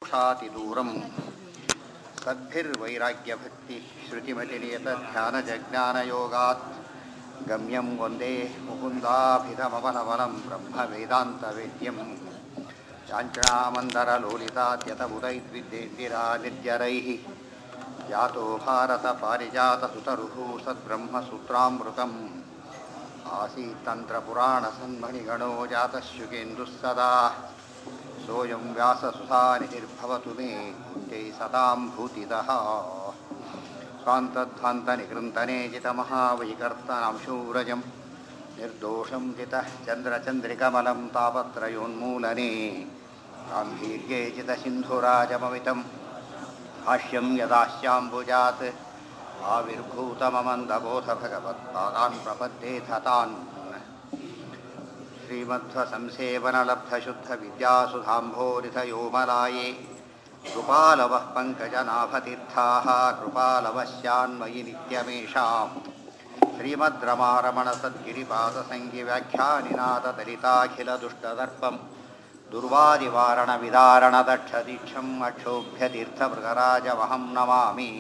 मोक्षातिदूरं सद्भिर्वैराग्यभक्ति श्रुतिमतिनियतध्यानजज्ञानयोगात् गम्यं वन्दे मुकुन्दाभिधमवनवनं ब्रह्मवेदान्तवेद्यम् चाञ्चणामन्दरलोलिताद्यतबुधैद्विद्येन्दिरा निर्जरैः जातो भारतपारिजातसुतरुः सद्ब्रह्मसूत्रामृतम् आसीत्तन्त्रपुराणसन्मणिगणो जातश्युकेन्दुः सदा सोऽयं व्याससुधानिधिर्भवतु मे कुञ्जै सदां भूतितः स्वान्तध्वान्तनिकृन्तनेजितमहावैकर्तनां शूरजं निर्दोषं जितः चन्द्रचन्द्रिकमलं तापत्रयोन्मूलने गाम्भीर्ये जितसिन्धुराजममितं भाष्यं यदास्याम्बुजात् आविर्भूतममन्दबोधभगवत्पादान् प्रपद्येथ तान् श्रीमध्वसंसेवनलब्धशुद्धविद्यासुधाम्भोरिथयोमलाये कृपालवः पङ्कजनाभतीर्थाः कृपालवस्यान्मयि नित्यमेषाम् श्रीमद्रमारमणसद्गिरिपादसङ्गिव्याख्यानिनाथदलिताखिलदुष्टदर्पं दुर्वादिवारणविदारणदक्षदीक्षम् अक्षोभ्यतीर्थमृगराजमहं नमामि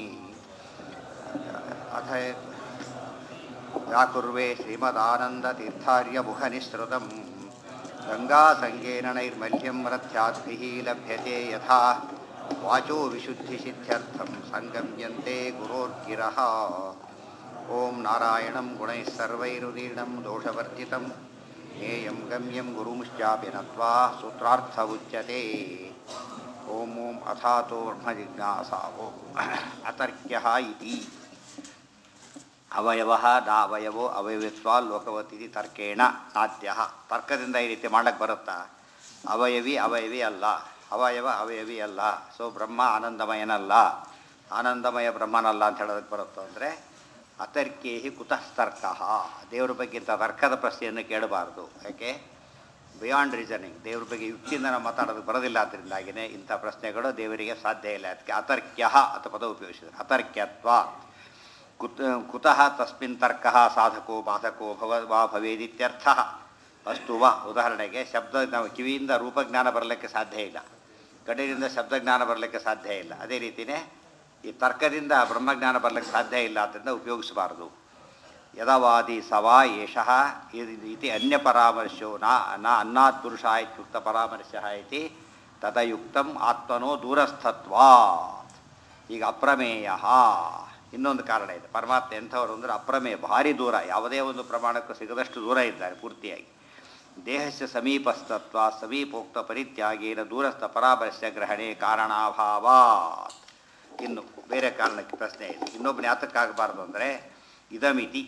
अथ व्याकुर्वे श्रीमदानन्दतीर्थार्यमुखनिःसृतं गङ्गासङ्गेन नैर्मल्यं रथ्याद्भिः लभ्यते यथा वाचो विशुद्धिसिद्ध्यर्थं सङ्गम्यन्ते गुरोर्गिरः ॐ नारायणं गुणैः सर्वैरुदीर्णं दोषवर्जितं ज्ञेयं गम्यं गुरुंश्चापि नत्वा सूत्रार्थ उच्यते ॐ ॐ अथातो ब्रह्मजिज्ञासा ॐ अतर्क्यः इति ಅವಯವ ನಾವಯವೋ ಅವಯವಿತ್ವ ಲೋಕವತಿ ತರ್ಕೇಣ ಸಾಧ್ಯ ತರ್ಕದಿಂದ ಈ ರೀತಿ ಮಾಡಕ್ಕೆ ಬರುತ್ತಾ ಅವಯವಿ ಅವಯವಿ ಅಲ್ಲ ಅವಯವ ಅವಯವಿ ಅಲ್ಲ ಸೊ ಬ್ರಹ್ಮ ಆನಂದಮಯನಲ್ಲ ಆನಂದಮಯ ಬ್ರಹ್ಮನಲ್ಲ ಅಂತ ಹೇಳೋದಕ್ಕೆ ಬರುತ್ತೋ ಅಂದರೆ ಅತರ್ಕೇಹಿ ಕುತಃ ತರ್ಕ ದೇವ್ರ ಬಗ್ಗೆ ಇಂಥ ತರ್ಕದ ಪ್ರಶ್ನೆಯನ್ನು ಕೇಳಬಾರ್ದು ಯಾಕೆ ಬಿಯಾಂಡ್ ರೀಸನಿಂಗ್ ದೇವ್ರ ಬಗ್ಗೆ ಯುಕ್ತಿಯಿಂದ ನಾವು ಮಾತಾಡೋದಕ್ಕೆ ಬರೋದಿಲ್ಲ ಅದರಿಂದಾಗಿಯೇ ಇಂಥ ಪ್ರಶ್ನೆಗಳು ದೇವರಿಗೆ ಸಾಧ್ಯ ಇಲ್ಲ ಅದಕ್ಕೆ ಅತರ್ಕ್ಯ ಅಂತ ಪದ ಉಪಯೋಗಿಸಿದ್ರು ಅತರ್ಕ್ಯತ್ವ ಕುತ್ ಕುತಃ ತಸ್ಮಿನ್ ತರ್ಕ ಸಾಧಕೋ ಬಾಧಕೋ ಭವ ವಾ ಭವೇದಿತ್ಯರ್ಥ ಅಷ್ಟು ವಾ ಉದಾಹರಣೆಗೆ ಶಬ್ದ ನಾವು ಕಿವಿಯಿಂದ ರೂಪಜ್ಞಾನ ಬರಲಿಕ್ಕೆ ಸಾಧ್ಯ ಇಲ್ಲ ಕಡೆಯಿಂದ ಶಬ್ದಜ್ಞಾನ ಬರಲಿಕ್ಕೆ ಸಾಧ್ಯ ಇಲ್ಲ ಅದೇ ರೀತಿಯೇ ಈ ತರ್ಕದಿಂದ ಬ್ರಹ್ಮಜ್ಞಾನ ಬರಲಿಕ್ಕೆ ಸಾಧ್ಯ ಇಲ್ಲ ಆದ್ದರಿಂದ ಉಪಯೋಗಿಸಬಾರ್ದು ಯದವಾದಿ ಸವಾ ಏಷಃ ಇತಿ ಅನ್ಯ ಪರಾಮರ್ಶೋ ನ ನ ಅನ್ನಾತ್ ಪುರುಷ ಇತ್ಯುಕ್ತ ಪರಾಮರ್ಶ ಇತಿ ತದಯುಕ್ತಂ ಆತ್ಮನೋ ದೂರಸ್ಥತ್ವಾ ಈಗ ಅಪ್ರಮೇಯ ಇನ್ನೊಂದು ಕಾರಣ ಇದೆ ಪರಮಾತ್ಮ ಎಂಥವರು ಅಂದರೆ ಅಪ್ರಮೇಯ ಭಾರಿ ದೂರ ಯಾವುದೇ ಒಂದು ಪ್ರಮಾಣಕ್ಕೂ ಸಿಗದಷ್ಟು ದೂರ ಇದ್ದಾರೆ ಪೂರ್ತಿಯಾಗಿ ದೇಹಸ್ಯ ಸಮೀಪಸ್ಥತ್ವ ಸಮೀಪೋಕ್ತ ಪರಿತ್ಯಾಗೇನ ದೂರಸ್ಥ ಪರಾಮರ್ಶ ಗ್ರಹಣೆ ಕಾರಣಾಭಾವಾತ್ ಇನ್ನು ಬೇರೆ ಕಾರಣಕ್ಕೆ ಪ್ರಶ್ನೆ ಇದೆ ಇನ್ನೊಬ್ಬನ ಯಾತಕ್ಕಾಗಬಾರ್ದು ಅಂದರೆ ಇದಮಿತಿ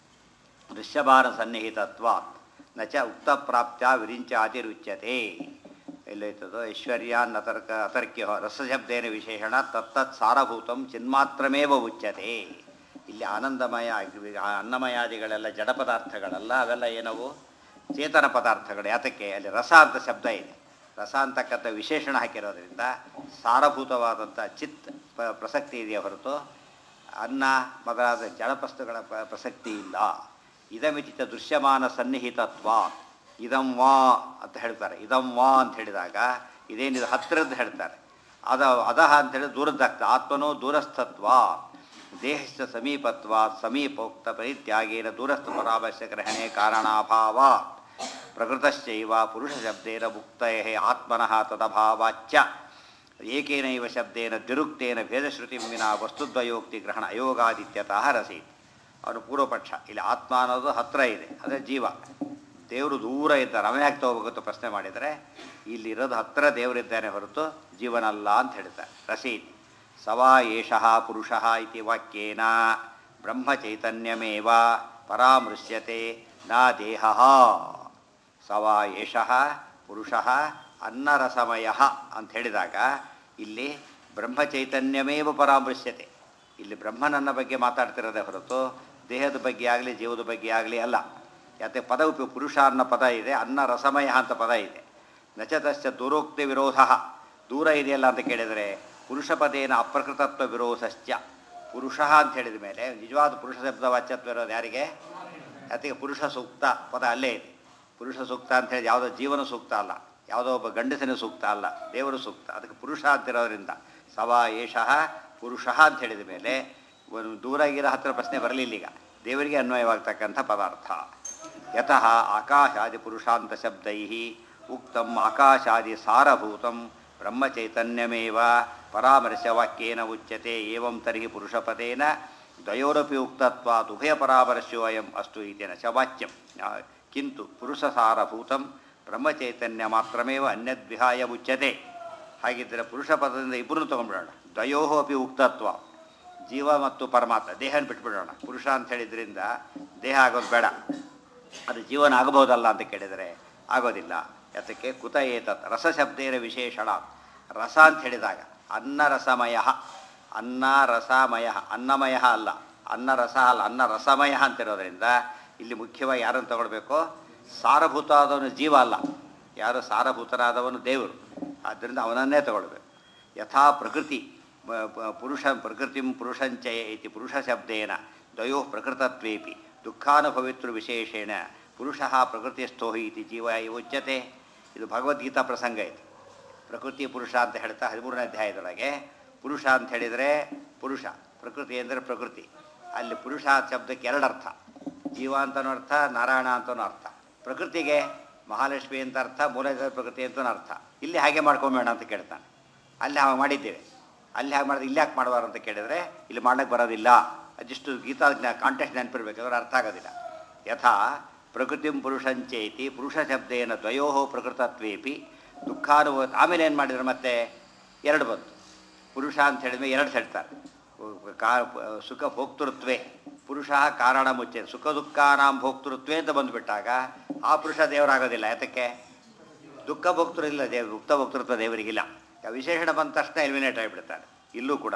ದೃಶ್ಯಮಾನ ಸನ್ನಿಹಿತತ್ವಾತ್ ನ ಚ ಉಕ್ತ ಪ್ರಾಪ್ತ್ಯ ವಿರಿಂಚಾತಿರುಚ್ಯತೆ ಎಲ್ಲೈತದೋ ಐಶ್ವರ್ಯ ನತರ್ಕ ಅತರ್ಕ್ಯ ರಸಶಬ್ದೇನ ವಿಶೇಷಣ ತತ್ತತ್ ಸಾರಭೂತಂ ಚಿನ್ಮಾತ್ರಮೇವ ಉಚ್ಯತೆ ಇಲ್ಲಿ ಆನಂದಮಯ ಅನ್ನಮಯಾದಿಗಳೆಲ್ಲ ಜಡ ಪದಾರ್ಥಗಳಲ್ಲ ಅವೆಲ್ಲ ಏನವು ಚೇತನ ಪದಾರ್ಥಗಳು ಯಾತಕ್ಕೆ ಅಲ್ಲಿ ರಸ ಅಂತ ಶಬ್ದ ಇದೆ ರಸ ಅಂತಕ್ಕಂಥ ವಿಶೇಷಣ ಹಾಕಿರೋದ್ರಿಂದ ಸಾರಭೂತವಾದಂಥ ಚಿತ್ ಪ ಪ್ರಸಕ್ತಿ ಇದೆಯೇ ಹೊರತು ಅನ್ನ ಮೊದಲಾದ ಜಡಪಸ್ತುಗಳ ಪ್ರಸಕ್ತಿ ಇಲ್ಲ ಇದಮಿತಿತ ದೃಶ್ಯಮಾನ ಸನ್ನಿಹಿತತ್ವ ಇದಂ ವಾ ಅಂತ ಹೇಳ್ತಾರೆ ಇದಂ ವಾ ಅಂತ ಹೇಳಿದಾಗ ಇದೇನಿದೆ ಹತ್ತಿರದ್ದು ಹೇಳ್ತಾರೆ ಅದ ಅದಹ ಅಂತ ಹೇಳಿ ದೂರದ್ದಾಗ್ತದೆ ಆತ್ಮನೋ ದೂರಸ್ಥತ್ವ ದೇಹಸ್ಥ ಸಮೀಪತ್ವ ಸಮೀಪೋಕ್ತ ಪರಿತ್ಯಾಗೇನ ದೂರಸ್ಥ ಪರಾಮರ್ಶ ಗ್ರಹಣೆ ಕಾರಣಾಭಾವ ಪ್ರಕೃತಶ್ಚೈವ ಪುರುಷ ಶಬ್ದೇನ ಮುಕ್ತಯ ಆತ್ಮನಃ ತದಭಾವಾಚ್ಯ ಏಕೇನೈವ ಶಬ್ದೇನ ದಿರುಕ್ತೇನ ಭೇದಶ್ರುತಿ ವಿನ ವಸ್ತುದ್ವಯೋಕ್ತಿ ಗ್ರಹಣ ಅಯೋಗಾದಿತ್ಯತಃ ರಸೀತ್ ಅವನು ಪೂರ್ವಪಕ್ಷ ಇಲ್ಲಿ ಆತ್ಮ ಅನ್ನೋದು ಹತ್ತಿರ ಇದೆ ಅದೇ ಜೀವ ದೇವರು ದೂರ ಇದ್ದಾರೆ ಅವನೇ ಯಾಕೆ ತಗೋಬೇಕು ಪ್ರಶ್ನೆ ಮಾಡಿದರೆ ಇಲ್ಲಿರೋದು ಹತ್ತಿರ ದೇವರಿದ್ದಾನೆ ಹೊರತು ಜೀವನಲ್ಲ ಅಂತ ಹೇಳ್ತಾರೆ ರಸೀತ್ ಸವಾ ಏಷಃ ಪುರುಷಃ ಇತಿ ವಾಕ್ಯೇನ ಬ್ರಹ್ಮಚೈತನ್ಯಮೇವ ಪರಾಮೃಶ್ಯತೆ ನ ದೇಹ ಸವಾ ಏಷಃ ಪುರುಷಃ ಅನ್ನರಸಮಯ ಅಂತ ಹೇಳಿದಾಗ ಇಲ್ಲಿ ಬ್ರಹ್ಮಚೈತನ್ಯಮೇವ ಪರಾಮೃಶ್ಯತೆ ಇಲ್ಲಿ ಬ್ರಹ್ಮನನ್ನ ಬಗ್ಗೆ ಮಾತಾಡ್ತಿರೋದೇ ಹೊರತು ದೇಹದ ಬಗ್ಗೆ ಆಗಲಿ ಜೀವದ ಬಗ್ಗೆ ಆಗಲಿ ಅಲ್ಲ ಯಾಕೆ ಪದ ಉಪಯೋಗ ಪುರುಷ ಅನ್ನೋ ಪದ ಇದೆ ಅನ್ನ ರಸಮಯ ಅಂತ ಪದ ಇದೆ ನಚತಶ್ಚ ದೂರೋಕ್ತಿ ವಿರೋಧ ದೂರ ಇದೆಯಲ್ಲ ಅಂತ ಕೇಳಿದರೆ ಪುರುಷ ಪದೇನ ಅಪ್ರಕೃತತ್ವ ವಿರೋಧಶ್ಚ ಪುರುಷ ಅಂತ ಹೇಳಿದ ಮೇಲೆ ನಿಜವಾದ ಪುರುಷ ಶಬ್ದ ವಾಚ್ಯತ್ವ ಇರೋದು ಯಾರಿಗೆ ಯಾತಿಗೆ ಪುರುಷ ಸೂಕ್ತ ಪದ ಅಲ್ಲೇ ಇದೆ ಪುರುಷ ಸೂಕ್ತ ಅಂತ ಹೇಳಿ ಯಾವುದೋ ಜೀವನ ಸೂಕ್ತ ಅಲ್ಲ ಯಾವುದೋ ಒಬ್ಬ ಗಂಡಸಿನ ಸೂಕ್ತ ಅಲ್ಲ ದೇವರು ಸೂಕ್ತ ಅದಕ್ಕೆ ಪುರುಷ ಅಂತಿರೋದ್ರಿಂದ ಸವ ಏಷಃ ಪುರುಷ ಅಂತ ಹೇಳಿದ ಮೇಲೆ ಒಂದು ದೂರ ಇರೋ ಹತ್ತಿರ ಪ್ರಶ್ನೆ ಬರಲಿಲ್ಲ ಈಗ ದೇವರಿಗೆ ಅನ್ವಯವಾಗ್ತಕ್ಕಂಥ ಪದಾರ್ಥ ಯತಃ ಆಕಾಶಾದಿ ಪುರುಷಾಂತ ಶಬ್ದೈ ಉಕ್ತಂ ಆಕಾಶಾದಿ ಸಾರಭೂತಂ ಬ್ರಹ್ಮಚೈತನ್ಯಮೇವ ಪರಾಮರ್ಶವಾಕ್ಯೇನ ಉಚ್ಯತೆ ಏವಂ ತರ್ಹಿ ಪುರುಷಪದೇನ ದ್ವಯೋರಪಿ ಉಕ್ತತ್ವಾತ್ ಉಭಯ ಪರಾಮರ್ಶೋ ಅಯಂ ಅಸ್ತು ಇತೇನ ಚ ವಾಚ್ಯಂ ಆ, ಕಿಂತು ಪುರುಷಸಾರಭೂತಂ ಬ್ರಹ್ಮಚೈತನ್ಯ ಮಾತ್ರಮೇವ ಅನ್ಯದ್ವಿಹಾಯ ಉಚ್ಯತೆ ಹಾಗಿದ್ದರೆ ಪುರುಷ ಪದದಿಂದ ಇಬ್ಬರನ್ನು ತೊಗೊಂಡ್ಬಿಡೋಣ ದ್ವಯೋ ಅಪಿ ಉಕ್ತತ್ವ ಜೀವ ಮತ್ತು ಪರಮಾತ್ಮ ದೇಹನ ಬಿಟ್ಬಿಡೋಣ ಪುರುಷ ಅಂತ ಹೇಳಿದ್ರಿಂದ ದೇಹ ಆಗೋದು ಬೇಡ ಅದು ಜೀವನ ಆಗಬಹುದಲ್ಲ ಅಂತ ಕೇಳಿದರೆ ಆಗೋದಿಲ್ಲ ಯಾತಕ್ಕೆ ಕುತ ಏತತ್ ರಸಶಬ್ದೇನ ವಿಶೇಷಣ ರಸ ಅಂತ ಹೇಳಿದಾಗ ಅನ್ನ ರಸಮಯ ಅನ್ನ ರಸಮಯ ಅನ್ನಮಯ ಅಲ್ಲ ಅನ್ನ ರಸ ಅಲ್ಲ ಅನ್ನ ರಸಮಯ ಅಂತಿರೋದ್ರಿಂದ ಇಲ್ಲಿ ಮುಖ್ಯವಾಗಿ ಯಾರನ್ನು ತಗೊಳ್ಬೇಕು ಸಾರಭೂತ ಆದವನು ಜೀವ ಅಲ್ಲ ಯಾರು ಸಾರಭೂತನಾದವನು ದೇವರು ಆದ್ದರಿಂದ ಅವನನ್ನೇ ತಗೊಳ್ಬೇಕು ಯಥಾ ಪ್ರಕೃತಿ ಮ- ಪ- ಪುರುಷ ಪ್ರಕೃತಿಂ ಪುರುಷಂಚಯ ಇತಿ ಪುರುಷ ಶಬ್ದೇನ ದ್ವಯೋ ಪ್ರಕೃತತ್ವೇಪಿ ದುಃಖಾನುಭವಿತೃ ವಿಶೇಷೇಣ ಪುರುಷ ಪ್ರಕೃತಿಸ್ಥೋ ಹಿ ಇತಿ ಜೀವ ಇವ ಉಚ್ಯತೆ ಇದು ಭಗವದ್ಗೀತಾ ಪ್ರಸಂಗ ಇದು ಪ್ರಕೃತಿ ಪುರುಷ ಅಂತ ಹೇಳ್ತಾ ಹದಿಮೂರನೇ ಅಧ್ಯಾಯದೊಳಗೆ ಪುರುಷ ಅಂತ ಹೇಳಿದರೆ ಪುರುಷ ಪ್ರಕೃತಿ ಅಂದರೆ ಪ್ರಕೃತಿ ಅಲ್ಲಿ ಪುರುಷ ಶಬ್ದಕ್ಕೆ ಎರಡು ಅರ್ಥ ಜೀವ ಅಂತನೂ ಅರ್ಥ ನಾರಾಯಣ ಅಂತನೂ ಅರ್ಥ ಪ್ರಕೃತಿಗೆ ಮಹಾಲಕ್ಷ್ಮಿ ಅಂತ ಅರ್ಥ ಮೂಲಜ ಪ್ರಕೃತಿ ಅಂತನೂ ಅರ್ಥ ಇಲ್ಲಿ ಹಾಗೆ ಮಾಡ್ಕೊಂಬೇಡ ಅಂತ ಕೇಳ್ತಾನೆ ಅಲ್ಲಿ ಹಾಗೆ ಮಾಡಿದ್ದೇವೆ ಅಲ್ಲಿ ಹಾಗೆ ಮಾಡಿದ್ರೆ ಇಲ್ಲಿ ಯಾಕೆ ಮಾಡಬಾರ್ದು ಅಂತ ಕೇಳಿದರೆ ಇಲ್ಲಿ ಮಾಡಕ್ಕೆ ಬರೋದಿಲ್ಲ ಅದಿಷ್ಟು ಗೀತಾ ಕಾಂಟೆಕ್ಸ್ಟ್ ನೆನಪಿರ್ಬೇಕು ಅದರ ಅರ್ಥ ಆಗೋದಿಲ್ಲ ಯಥಾ ಪ್ರಕೃತಿಂ ಪುರುಷಂಚೇತಿ ಪುರುಷ ಶಬ್ದೇನ ದ್ವಯೋ ಪ್ರಕೃತತ್ವೇಪಿ ದುಃಖಾನುಭವ ಆಮೇಲೆ ಏನು ಮಾಡಿದ್ರು ಮತ್ತೆ ಎರಡು ಬಂತು ಪುರುಷ ಅಂತ ಹೇಳಿದ್ಮೇಲೆ ಎರಡು ಹೇಳ್ತಾರೆ ಕಾ ಸುಖ ಭೋಕ್ತೃತ್ವೇ ಪುರುಷ ಕಾರಣ ಮುಚ್ಚೆ ಸುಖ ದುಃಖಾನಾಂ ಭೋಕ್ತೃತ್ವೇ ಅಂತ ಬಂದುಬಿಟ್ಟಾಗ ಆ ಪುರುಷ ದೇವರಾಗೋದಿಲ್ಲ ಯಾತಕ್ಕೆ ದುಃಖ ಭೋಕ್ತೃ ಇಲ್ಲ ದೇವ್ ಮುಕ್ತ ಭೋಕ್ತೃತ್ವ ದೇವರಿಗಿಲ್ಲ ಆ ವಿಶೇಷಣ ಬಂದ ತಕ್ಷಣ ಎಲಿಮಿನೇಟ್ ಆಗಿಬಿಡ್ತಾನೆ ಇಲ್ಲೂ ಕೂಡ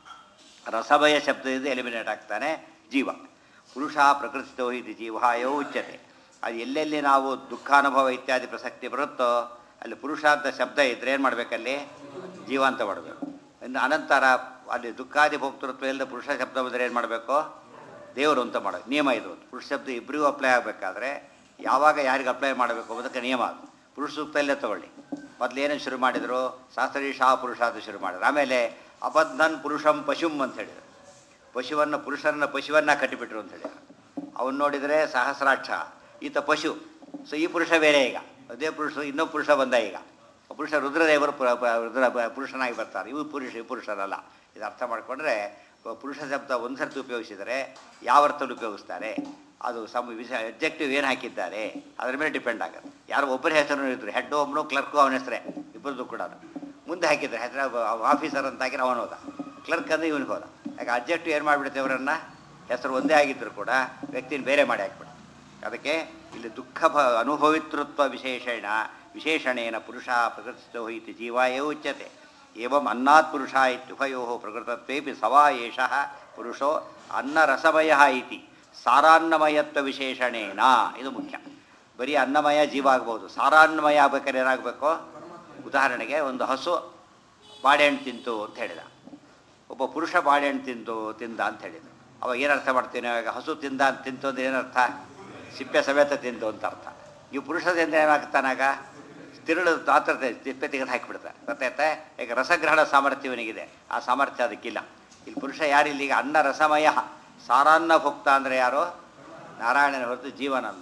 ರಸಭಯ ಶಬ್ದದಿಂದ ಎಲಿಮಿನೇಟ್ ಆಗ್ತಾನೆ ಜೀವ ಪುರುಷ ಪ್ರಕೃತಿತೋ ಇದು ಜೀವಾಯೋ ಉಚ್ಯತೆ ಅದು ಎಲ್ಲೆಲ್ಲಿ ನಾವು ದುಃಖಾನುಭವ ಇತ್ಯಾದಿ ಪ್ರಸಕ್ತಿ ಬರುತ್ತೋ ಅಲ್ಲಿ ಪುರುಷ ಅಂತ ಶಬ್ದ ಇದ್ರೆ ಏನು ಮಾಡಬೇಕಲ್ಲಿ ಜೀವ ಅಂತ ಮಾಡಬೇಕು ಇನ್ನು ಅನಂತರ ಅಲ್ಲಿ ದುಃಖಾದಿ ಭೋಕ್ತೃತ್ವ ಇಲ್ಲದೆ ಪುರುಷ ಶಬ್ದ ಬಂದರೆ ಏನು ಮಾಡಬೇಕು ದೇವರು ಅಂತ ಮಾಡೋದು ನಿಯಮ ಇದು ಪುರುಷ ಶಬ್ದ ಇಬ್ಬರಿಗೂ ಅಪ್ಲೈ ಆಗಬೇಕಾದ್ರೆ ಯಾವಾಗ ಯಾರಿಗೆ ಅಪ್ಲೈ ಮಾಡಬೇಕು ಅದಕ್ಕೆ ನಿಯಮ ಅದು ಪುರುಷ ಸೂಕ್ತಲ್ಲೇ ತಗೊಳ್ಳಿ ಮೊದಲು ಏನೇನು ಶುರು ಮಾಡಿದರು ಶಾಸ್ತ್ರೀ ಶಾ ಪುರುಷ ಅಂತ ಶುರು ಮಾಡಿದ್ರು ಆಮೇಲೆ ಅಬದ್ಧನ್ ಪುರುಷಂ ಪಶುಂ ಅಂತ ಹೇಳಿದರು ಪಶುವನ್ನು ಪುರುಷರನ್ನ ಪಶುವನ್ನ ಕಟ್ಟಿಬಿಟ್ರು ಅಂತ ಹೇಳಿದ್ರು ಅವನು ನೋಡಿದರೆ ಸಹಸ್ರಾಕ್ಷ ಈತ ಪಶು ಸೊ ಈ ಪುರುಷ ಬೇರೆ ಈಗ ಅದೇ ಪುರುಷ ಇನ್ನೊಬ್ಬ ಪುರುಷ ಬಂದ ಈಗ ಆ ಪುರುಷ ರುದ್ರದೇವರು ಪುರ ಪ- ರುದ್ರ ಬ- ಪುರುಷನಾಗಿ ಬರ್ತಾರೆ ಇವು ಪುರುಷ ಇವು ಪುರುಷರಲ್ಲ ಇದು ಅರ್ಥ ಮಾಡಿಕೊಂಡ್ರೆ ಪುರುಷ ಶಬ್ದ ಒಂದು ಸರ್ತಿ ಉಪಯೋಗಿಸಿದರೆ ಯಾವ ಅರ್ಥದಲ್ಲಿ ಉಪಯೋಗಿಸ್ತಾರೆ ಅದು ಸಮ ವಿಷ ಅಬ್ಜೆಕ್ಟಿವ್ ಏನು ಹಾಕಿದ್ದಾರೆ ಅದ್ರ ಮೇಲೆ ಡಿಪೆಂಡ್ ಆಗುತ್ತೆ ಯಾರು ಒಬ್ಬರ ಹೆಸರು ಇದ್ರು ಹೆಡ್ ಒಬ್ಬನು ಕ್ಲರ್ಕು ಅವನ ಹೆಸರೇ ಇಬ್ಬರದು ಕೂಡ ಮುಂದೆ ಹಾಕಿದ್ರೆ ಹೆಸರು ಆಫೀಸರ್ ಅಂತ ಹಾಕಿದ್ರೆ ಅವನು ಹೋದ ಕ್ಲರ್ಕ್ ಅಂದ್ರೆ ಇವನಿಗೆ ಹೋದ ಯಾಕೆ ಅಬ್ಜೆಕ್ಟಿವ್ ಏನು ಮಾಡಿಬಿಡುತ್ತೆ ಅವರನ್ನು ಹೆಸರು ಒಂದೇ ಆಗಿದ್ದರೂ ಕೂಡ ವ್ಯಕ್ತಿನ ಬೇರೆ ಮಾಡಿ ಹಾಕ್ಬಿಡು ಅದಕ್ಕೆ ಇಲ್ಲಿ ದುಃಖ ಭ ಅನುಭವಿತೃತ್ವ ವಿಶೇಷಣ ವಿಶೇಷಣೇನ ಪುರುಷ ಪ್ರಕೃತಿಸ್ಥೋ ಇತಿ ಜೀವಾಯೋ ಉಚ್ಯತೆ ಏವಂ ಅನ್ನಾತ್ ಪುರುಷ ಇತ್ಯುಭಯೋ ಪ್ರಕೃತತ್ವೇಪಿ ಸವಾ ಏಷಃ ಪುರುಷೋ ಅನ್ನರಸಮಯ ಇತಿ ಸಾರಾನ್ನಮಯತ್ವ ವಿಶೇಷಣೇನ ಇದು ಮುಖ್ಯ ಬರೀ ಅನ್ನಮಯ ಜೀವ ಆಗ್ಬೋದು ಸಾರಾನ್ನಮಯ ಆಗ್ಬೇಕಾದ್ರೆ ಏನಾಗಬೇಕು ಉದಾಹರಣೆಗೆ ಒಂದು ಹಸು ಬಾಳೆಹಣ್ಣು ತಿಂತು ಅಂತ ಹೇಳಿದ ಒಬ್ಬ ಪುರುಷ ಬಾಳೆಹಣ್ಣು ತಿಂದು ತಿಂದ ಅಂತ ಹೇಳಿದ ಅವಾಗ ಏನು ಅರ್ಥ ಮಾಡ್ತೀನಿ ಇವಾಗ ಹಸು ತಿಂದ ಅಂತ ತಿಂತು ಅಂದ್ರೆ ಏನರ್ಥ ಸಿಪ್ಪೆ ಸಮೇತ ತಿಂದು ಅಂತ ಅರ್ಥ ನೀವು ಪುರುಷದಿಂದ ಏನಾಗ್ತಾನಾಗ ತಿರುಳು ಆತರತೆ ಸಿಪ್ಪೆ ತೆಗೆದು ಹಾಕಿಬಿಡ್ತಾರೆ ಗೊತ್ತಾಯ್ತಾ ಈಗ ರಸಗ್ರಹಣ ಸಾಮರ್ಥ್ಯ ಇವನಿಗಿದೆ ಆ ಸಾಮರ್ಥ್ಯ ಅದಕ್ಕಿಲ್ಲ ಇಲ್ಲಿ ಪುರುಷ ಯಾರಿಲ್ಲ ಈಗ ಅನ್ನ ರಸಮಯ ಸಾರಾನ್ನ ಭುಕ್ತ ಅಂದರೆ ಯಾರು ನಾರಾಯಣನ ಹೊರತು ಜೀವನಲ್ಲ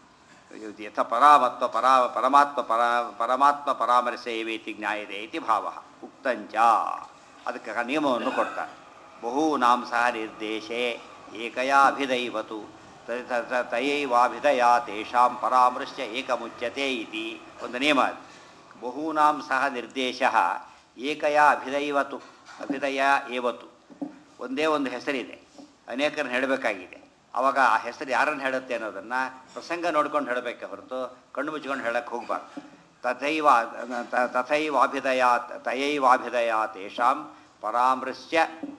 ಇದು ಯಥ ಪರಾಮತ್ವ ಪರಾ ಪರಮಾತ್ಮ ಪರ ಪರಮಾತ್ಮ ಪರಾಮರ್ಶೇವೇತಿ ಜ್ಞಾಯದೆ ಇತಿ ಭಾವ ಉಕ್ತಂಚ ಅದಕ್ಕೆ ನಿಯಮವನ್ನು ಕೊಡ್ತಾರೆ ಬಹೂನಾಂ ಸಹ ನಿರ್ದೇಶೇ ಏಕಯಾ ಅಭಿದೈವತು ತ- ತ- ತ- ತಯೈವಾಭಿದಯ ತೇಷಾಂ ಪರಾಮೃಶ್ಯ ಏಕಮುಚ್ಯತೆ ಇತಿ ಒಂದು ನಿಯಮ ಅದು ಬಹೂನಾಂ ಸಹ ನಿರ್ದೇಶ ಏಕಯಾ ಅಭಿದೈವತು ಅಭಿದಯ ಏವತು ಒಂದೇ ಒಂದು ಹೆಸರಿದೆ ಅನೇಕರನ್ನ ಹೇಳಬೇಕಾಗಿದೆ ಅವಾಗ ಆ ಹೆಸರು ಯಾರನ್ನು ಹೇಳುತ್ತೆ ಅನ್ನೋದನ್ನು ಪ್ರಸಂಗ ನೋಡ್ಕೊಂಡು ಹೇಳಬೇಕೆ ಹೊರತು ಕಣ್ಣು ಮುಚ್ಕೊಂಡು ಹೇಳಕ್ಕೆ ಹೋಗ್ಬಾರ್ದು ತಥೈವ ತ- ತಥೈವಾಭಿದಯ ತಯೈವಾಭಿದಯ ತೇಷಾಂ ಪರಾಮೃಶ್ಯ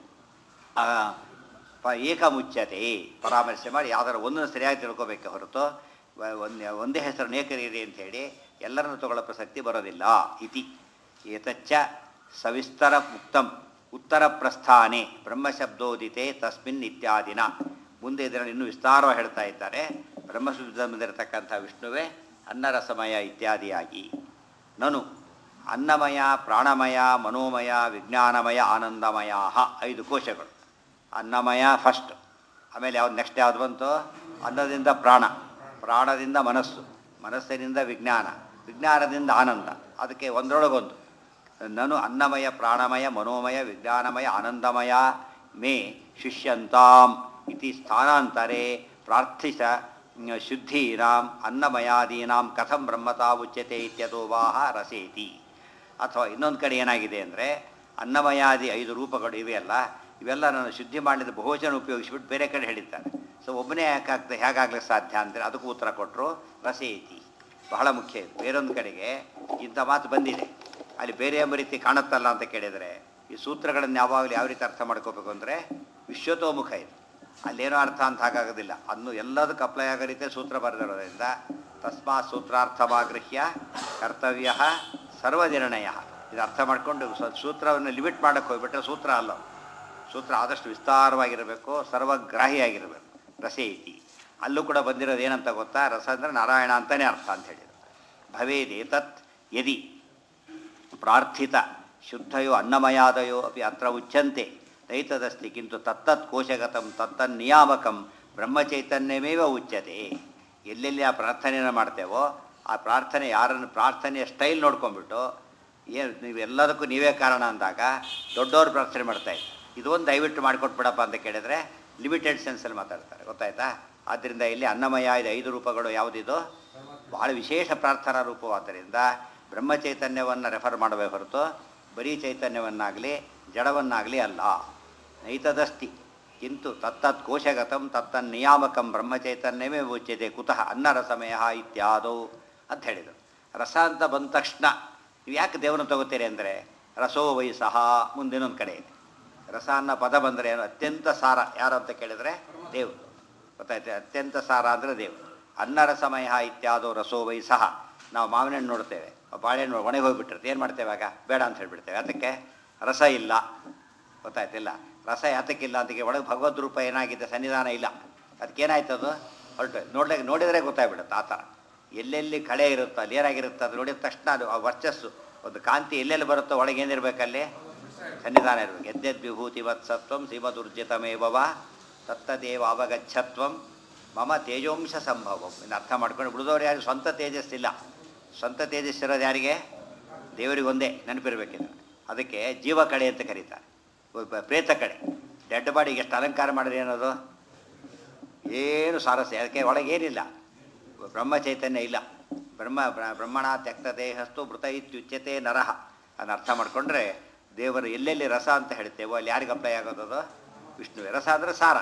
ಆ, ಪ ಏಕಮುಚ್ಯತೆ ಪರಾಮರ್ಶೆ ಮಾಡಿ ಯಾವ್ದಾರು ಒಂದನ್ನು ಸರಿಯಾಗಿ ತಿಳ್ಕೊಬೇಕೆ ಹೊರತು ವ- ಒಂದೇ ಒಂದೇ ಹೆಸರು ಅನೇಕರಿದೆ ಅಂಥೇಳಿ ಎಲ್ಲರನ್ನು ತಗೊಳ್ಳೋ ಪ್ರಸಕ್ತಿ ಬರೋದಿಲ್ಲ ಇತಿ ಏತಚ್ಚ ಸವಿಸ್ತರ ಮುಕ್ತಂ ಉತ್ತರ ಪ್ರಸ್ಥಾನೆ ಬ್ರಹ್ಮಶಬ್ದೋದಿತೆ ತಸ್ಮಿನ್ ಇತ್ಯಾದಿನ ಮುಂದೆ ಇದರಲ್ಲಿ ಇನ್ನೂ ವಿಸ್ತಾರವಾಗಿ ಹೇಳ್ತಾ ಇದ್ದಾರೆ ಬ್ರಹ್ಮಶಬ್ದದಲ್ಲಿರತಕ್ಕಂಥ ವಿಷ್ಣುವೇ ಅನ್ನರಸಮಯ ಇತ್ಯಾದಿಯಾಗಿ ನನು ಅನ್ನಮಯ ಪ್ರಾಣಮಯ ಮನೋಮಯ ವಿಜ್ಞಾನಮಯ ಆನಂದಮಯ ಐದು ಕೋಶಗಳು ಅನ್ನಮಯ ಫಸ್ಟ್ ಆಮೇಲೆ ಯಾವ್ದು ನೆಕ್ಸ್ಟ್ ಯಾವ್ದು ಬಂತು ಅನ್ನದಿಂದ ಪ್ರಾಣ ಪ್ರಾಣದಿಂದ ಮನಸ್ಸು ಮನಸ್ಸಿನಿಂದ ವಿಜ್ಞಾನ ವಿಜ್ಞಾನದಿಂದ ಆನಂದ ಅದಕ್ಕೆ ಒಂದರೊಳಗೊಂದು ನಾನು ಅನ್ನಮಯ ಪ್ರಾಣಮಯ ಮನೋಮಯ ವಿಜ್ಞಾನಮಯ ಆನಂದಮಯ ಮೇ ಶಿಷ್ಯಂತಾಂ ಇತಿ ಸ್ಥಾನಾಂತರೆ ಪ್ರಾರ್ಥಿಸ ಶುದ್ಧೀನಾಂ ಅನ್ನಮಯಾದೀನಾಂ ಕಥಂ ಬ್ರಹ್ಮತಾ ಉಚ್ಯತೆ ಇತ್ಯದೋ ವಾಹ ರಸೇತಿ ಅಥವಾ ಇನ್ನೊಂದು ಕಡೆ ಏನಾಗಿದೆ ಅಂದರೆ ಅನ್ನಮಯಾದಿ ಐದು ರೂಪಗಳು ಇವೆಯಲ್ಲ ಇವೆಲ್ಲ ನಾನು ಶುದ್ಧಿ ಮಾಡಿದ ಬಹುವಚನ ಉಪಯೋಗಿಸ್ಬಿಟ್ಟು ಬೇರೆ ಕಡೆ ಹೇಳಿದ್ದಾರೆ ಸೊ ಒಬ್ಬನೇ ಯಾಕಾಗ್ತದೆ ಹೇಗಾಗ್ಲಿಕ್ಕೆ ಸಾಧ್ಯ ಅಂದರೆ ಅದಕ್ಕೂ ಉತ್ತರ ಕೊಟ್ಟರು ರಸೇತಿ ಬಹಳ ಮುಖ್ಯ ಇದು ಬೇರೊಂದು ಕಡೆಗೆ ಇಂಥ ಮಾತು ಬಂದಿದೆ ಅಲ್ಲಿ ಬೇರೆ ಎಂಬ ರೀತಿ ಕಾಣುತ್ತಲ್ಲ ಅಂತ ಕೇಳಿದರೆ ಈ ಸೂತ್ರಗಳನ್ನು ಯಾವಾಗಲೂ ಯಾವ ರೀತಿ ಅರ್ಥ ಮಾಡ್ಕೋಬೇಕು ಅಂದರೆ ವಿಶ್ವತೋಮುಖ ಇದು ಅಲ್ಲೇನೋ ಅರ್ಥ ಅಂತ ಹಾಗಾಗೋದಿಲ್ಲ ಅನ್ನು ಎಲ್ಲದಕ್ಕೂ ಅಪ್ಲೈ ಆಗೋ ರೀತಿಯ ಸೂತ್ರ ಬರೆದಿರೋದ್ರಿಂದ ತಸ್ಮಾತ್ ಸೂತ್ರಾರ್ಥಮಾಗೃಹ್ಯ ಕರ್ತವ್ಯ ಸರ್ವನಿರ್ಣಯ ಇದು ಅರ್ಥ ಮಾಡಿಕೊಂಡು ಸೂತ್ರವನ್ನು ಲಿಮಿಟ್ ಮಾಡೋಕ್ಕೆ ಹೋಗ್ಬಿಟ್ರೆ ಸೂತ್ರ ಅಲ್ಲ ಸೂತ್ರ ಆದಷ್ಟು ವಿಸ್ತಾರವಾಗಿರಬೇಕು ಸರ್ವಗ್ರಾಹಿಯಾಗಿರಬೇಕು ರಸ ಇತಿ ಅಲ್ಲೂ ಕೂಡ ಬಂದಿರೋದು ಏನಂತ ಗೊತ್ತಾ ರಸ ಅಂದರೆ ನಾರಾಯಣ ಅಂತಲೇ ಅರ್ಥ ಅಂತ ಹೇಳಿದರು ಭವೇದೇತತ್ ಯದಿ ಪ್ರಾರ್ಥಿತ ಶುದ್ಧಯೋ ಅನ್ನಮಯಾದಯೋ ಅಪಿ ಅತ್ರ ಉಚ್ಯಂತೆ ದೈತದಸ್ತಿ ಕಿಂತು ತತ್ತತ್ ಕೋಶಗತಂ ತತ್ತನ್ ನಿಯಾಮಕಂ ಬ್ರಹ್ಮಚೈತನ್ಯಮೇವ ಉಚ್ಯತೆ ಎಲ್ಲೆಲ್ಲಿ ಆ ಪ್ರಾರ್ಥನೆಯನ್ನು ಮಾಡ್ತೇವೋ ಆ ಪ್ರಾರ್ಥನೆ ಯಾರನ್ನು ಪ್ರಾರ್ಥನೆಯ ಸ್ಟೈಲ್ ನೋಡ್ಕೊಂಡ್ಬಿಟ್ಟು ಏನು ನೀವು ಎಲ್ಲದಕ್ಕೂ ನೀವೇ ಕಾರಣ ಅಂದಾಗ ದೊಡ್ಡವರು ಪ್ರಾರ್ಥನೆ ಮಾಡ್ತಾಯಿದ್ರು ಇದೊಂದು ದಯವಿಟ್ಟು ಮಾಡಿಕೊಟ್ಬಿಡಪ್ಪ ಅಂತ ಕೇಳಿದರೆ ಲಿಮಿಟೆಡ್ ಸೆನ್ಸಲ್ಲಿ ಮಾತಾಡ್ತಾರೆ ಗೊತ್ತಾಯ್ತಾ ಆದ್ದರಿಂದ ಇಲ್ಲಿ ಅನ್ನಮಯ ಇದು ಐದು ರೂಪಗಳು ಯಾವುದಿದು ಭಾಳ ವಿಶೇಷ ಪ್ರಾರ್ಥನಾ ರೂಪವಾದ್ದರಿಂದ ಬ್ರಹ್ಮಚೈತನ್ಯವನ್ನು ರೆಫರ್ ಮಾಡಬೇಕು ಹೊರತು ಬರೀ ಚೈತನ್ಯವನ್ನಾಗಲಿ ಜಡವನ್ನಾಗಲಿ ಅಲ್ಲ ನೈತದಸ್ತಿ ಕಿಂತು ತತ್ತತ್ ಕೋಶಗತಂ ತತ್ತನ್ ನಿಯಾಮಕಂ ಬ್ರಹ್ಮಚೈತನ್ಯವೇ ಉಚ್ಯತೆ ಕುತಃ ಅನ್ನರಸಮಯ ಇತ್ಯಾದೌ ಅಂತ ಹೇಳಿದರು ರಸ ಅಂತ ಬಂದ ತಕ್ಷಣ ನೀವು ಯಾಕೆ ದೇವರನ್ನು ತಗೋತೀರಿ ಅಂದರೆ ರಸೋ ವೈ ಸಹ ಮುಂದಿನೊಂದು ಕಡೆ ಇದೆ ರಸ ಅನ್ನೋ ಪದ ಬಂದರೆ ಏನು ಅತ್ಯಂತ ಸಾರ ಯಾರು ಅಂತ ಕೇಳಿದರೆ ದೇವರು ಗೊತ್ತಾಯ್ತು ಅತ್ಯಂತ ಸಾರ ಅಂದರೆ ದೇವರು ಅನ್ನರಸಮಯ ಇತ್ಯಾದೋ ರಸೋ ವೈ ಸಹ ನಾವು ಮಾವಿನ ಹಣ್ಣು ನೋಡ್ತೇವೆ ಬಾಳೆಹಣ್ಣು ಒಣಗಿ ಹೋಗಿಬಿಟ್ಟಿರುತ್ತೆ ಏನು ಮಾಡ್ತೇವೆ ಆಗ ಬೇಡ ಅಂತ ಹೇಳ್ಬಿಡ್ತೇವೆ ಅದಕ್ಕೆ ರಸ ಇಲ್ಲ ಗೊತ್ತಾಯ್ತಿಲ್ಲ ರಸ ಯಾತಕ್ಕಿಲ್ಲ ಅದಕ್ಕೆ ಒಳಗೆ ಭಗವದ್ ರೂಪ ಏನಾಗಿದೆ ಸನ್ನಿಧಾನ ಇಲ್ಲ ಅದಕ್ಕೇನಾಯ್ತು ಅದು ಹೊರಟು ನೋಡ್ಲಿಕ್ಕೆ ನೋಡಿದರೆ ಗೊತ್ತಾಗ್ಬಿಡುತ್ತೆ ಆ ಥರ ಎಲ್ಲೆಲ್ಲಿ ಕಳೆ ಇರುತ್ತೋ ಅಲ್ಲಿ ಏನಾಗಿರುತ್ತೆ ಅದು ನೋಡಿದ ತಕ್ಷಣ ಅದು ಆ ವರ್ಚಸ್ಸು ಒಂದು ಕಾಂತಿ ಎಲ್ಲೆಲ್ಲಿ ಬರುತ್ತೋ ಒಳಗೆ ಏನಿರಬೇಕಲ್ಲಿ ಸನ್ನಿಧಾನ ಇರಬೇಕು ಯದ್ಯದ್ ವಿಭೂತಿ ವತ್ಸತ್ವಂ ಶ್ರೀಮದುರ್ಜಿತಮೇವವ ತತ್ತದೇವ ಅವಗಚ್ಛತ್ವಂ ಮಮ ತೇಜೋಂಶ ಸಂಭವಂ ಇನ್ನು ಅರ್ಥ ಮಾಡ್ಕೊಂಡು ಉಳಿದವ್ರು ಯಾರು ಸ್ವಂತ ತೇಜಸ್ಸಿಲ್ಲ ಸ್ವಂತ ತೇಜಸ್ಸಿರೋದು ಯಾರಿಗೆ ದೇವರಿಗೆ ಒಂದೇ ನೆನಪಿರ್ಬೇಕಿದೆ ಅದಕ್ಕೆ ಜೀವ ಕಡೆ ಅಂತ ಕರೀತಾರೆ ಒಬ್ಬ ಪ್ರೇತ ಕಡೆ ಡೆಡ್ ಬಾಡಿಗೆ ಎಷ್ಟು ಅಲಂಕಾರ ಮಾಡಿದ್ರೆ ಏನದು ಏನು ಸಾರಸ್ಯ ಅದಕ್ಕೆ ಒಳಗೇನಿಲ್ಲ ಬ್ರಹ್ಮ ಚೈತನ್ಯ ಇಲ್ಲ ಬ್ರಹ್ಮ ಬ್ರ- ಬ್ರಹ್ಮಣ ತ್ಯಕ್ತ ದೇಹಸ್ತು ಮೃತ ಇತ್ಯುಚ್ಯತೆ ನರಹ ಅದನ್ನ ಅರ್ಥ ಮಾಡಿಕೊಂಡ್ರೆ ದೇವರು ಎಲ್ಲೆಲ್ಲಿ ರಸ ಅಂತ ಹೇಳ್ತೇವೋ ಅಲ್ಲಿ ಯಾರಿಗೆ ಅಪ್ಲೈ ಆಗೋದದು ವಿಷ್ಣುವೆ ರಸ ಅಂದರೆ ಸಾರ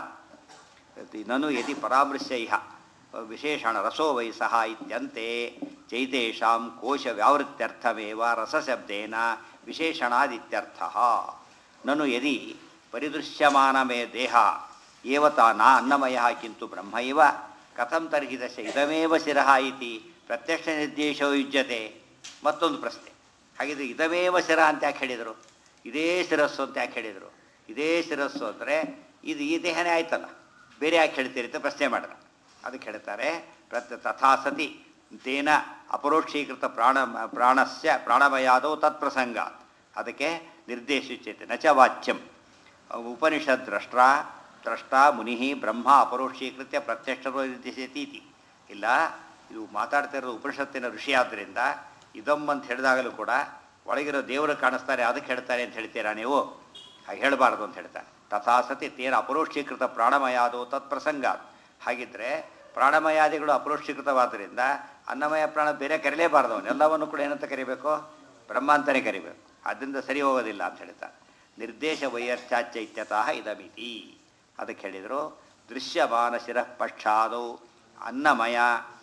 ನನು ಯದಿ ಪರಾಮೃಶ್ಯ ಇಹ ವಿಶೇಷಣ ರಸೋ ವೈ ಸಹ ಇತ್ಯಂತೆ ಚೈತೇಷಾಂ ಕೋಶ ವ್ಯಾವೃತ್ಯರ್ಥಮೇವ ರಸಶಬ್ದೇನ ವಿಶೇಷಣಾದಿತ್ಯರ್ಥ ನನು ಯದಿ ಪರಿದೃಶ್ಯಮಾನಮೇ ದೇಹ ಏವತಾ ನ ಅನ್ನಮಯ ಕಿಂತು ಬ್ರಹ್ಮ ಇವ ಕಥಂ ತರ್ಹಿ ದಶ ಇದಮೇವ ಶಿರಃ ಇತಿ ಪ್ರತ್ಯಕ್ಷ ನಿರ್ದೇಶೋ ಯುಜ್ಯತೆ ಮತ್ತೊಂದು ಪ್ರಶ್ನೆ ಹಾಗಿದ್ರೆ ಇದಮೇವ ಶಿರ ಅಂತ ಯಾಕೆ ಹೇಳಿದರು ಇದೇ ಶಿರಸ್ಸು ಅಂತ ಯಾಕೆ ಹೇಳಿದರು ಇದೇ ಶಿರಸ್ಸು ಅಂದರೆ ಇದು ಈ ದೇಹನೇ ಆಯ್ತಲ್ಲ ಬೇರೆ ಯಾಕೆ ಹೇಳ್ತೀರಿ ಅಂತ ಪ್ರಶ್ನೆ ಮಾಡಿದ್ರು ಅದಕ್ಕೆ ಹೇಳ್ತಾರೆ ಪ್ರತ್ ತಥಾ ಸತಿ ತೇನ ಅಪರೋಕ್ಷೀಕೃತ ಪ್ರಾಣ ಪ್ರಾಣಸ್ಯ ಪ್ರಾಣಮಯಾದವು ತತ್ಪ್ರಸಂಗ ಅದಕ್ಕೆ ನಿರ್ದೇಶಿಸುತ್ತೆ ನಚ ವಾಚ್ಯಂ ಉಪನಿಷತ್ ದ್ರಷ್ಟ ದ್ರಷ್ಟ ಮುನಿ ಬ್ರಹ್ಮ ಅಪರೋಕ್ಷೀಕೃತ್ಯ ಪ್ರತ್ಯಕ್ಷ ನಿರ್ದೇಶಿತಿ ಇತಿ ಇಲ್ಲ ಇದು ಮಾತಾಡ್ತಾ ಇರೋದು ಉಪನಿಷತ್ತಿನ ಋಷಿ ಆದ್ದರಿಂದ ಇದಮ್ ಅಂತ ಹೇಳಿದಾಗಲೂ ಕೂಡ ಒಳಗಿರೋ ದೇವರು ಕಾಣಿಸ್ತಾರೆ ಅದಕ್ಕೆ ಹೇಳ್ತಾರೆ ಅಂತ ಹೇಳ್ತೀರಾ ನೀವು ಹಾಗೆ ಹೇಳಬಾರ್ದು ಅಂತ ಹೇಳ್ತಾರೆ ತಥಾ ಸತಿ ತೇನ ಅಪರೋಕ್ಷೀಕೃತ ಪ್ರಾಣಮಯಾದೋ ತತ್ಪ್ರಸಂಗ ಹಾಗಿದ್ರೆ ಪ್ರಾಣಮಯಾದಿಗಳು ಅಪರೋಕ್ಷೀಕೃತವಾದ್ದರಿಂದ ಅನ್ನಮಯ ಪ್ರಾಣ ಬೇರೆ ಕರೀಲೇಬಾರ್ದು ಅವನು ಎಲ್ಲವನ್ನು ಕೂಡ ಏನಂತ ಕರಿಬೇಕು ಬ್ರಹ್ಮ ಅಂತಲೇ ಕರಿಬೇಕು ಅದರಿಂದ ಸರಿ ಹೋಗೋದಿಲ್ಲ ಅಂತ ಹೇಳ್ತಾರೆ ನಿರ್ದೇಶ ವೈಯರ್ಥ್ಯಾಚೈತ್ಯತಃ ಇದಮಿತಿ ಅದಕ್ಕೆ ಹೇಳಿದರು ದೃಶ್ಯಮಾನ ಶಿರಃ ಪಕ್ಷಾದೌ ಅನ್ನಮಯ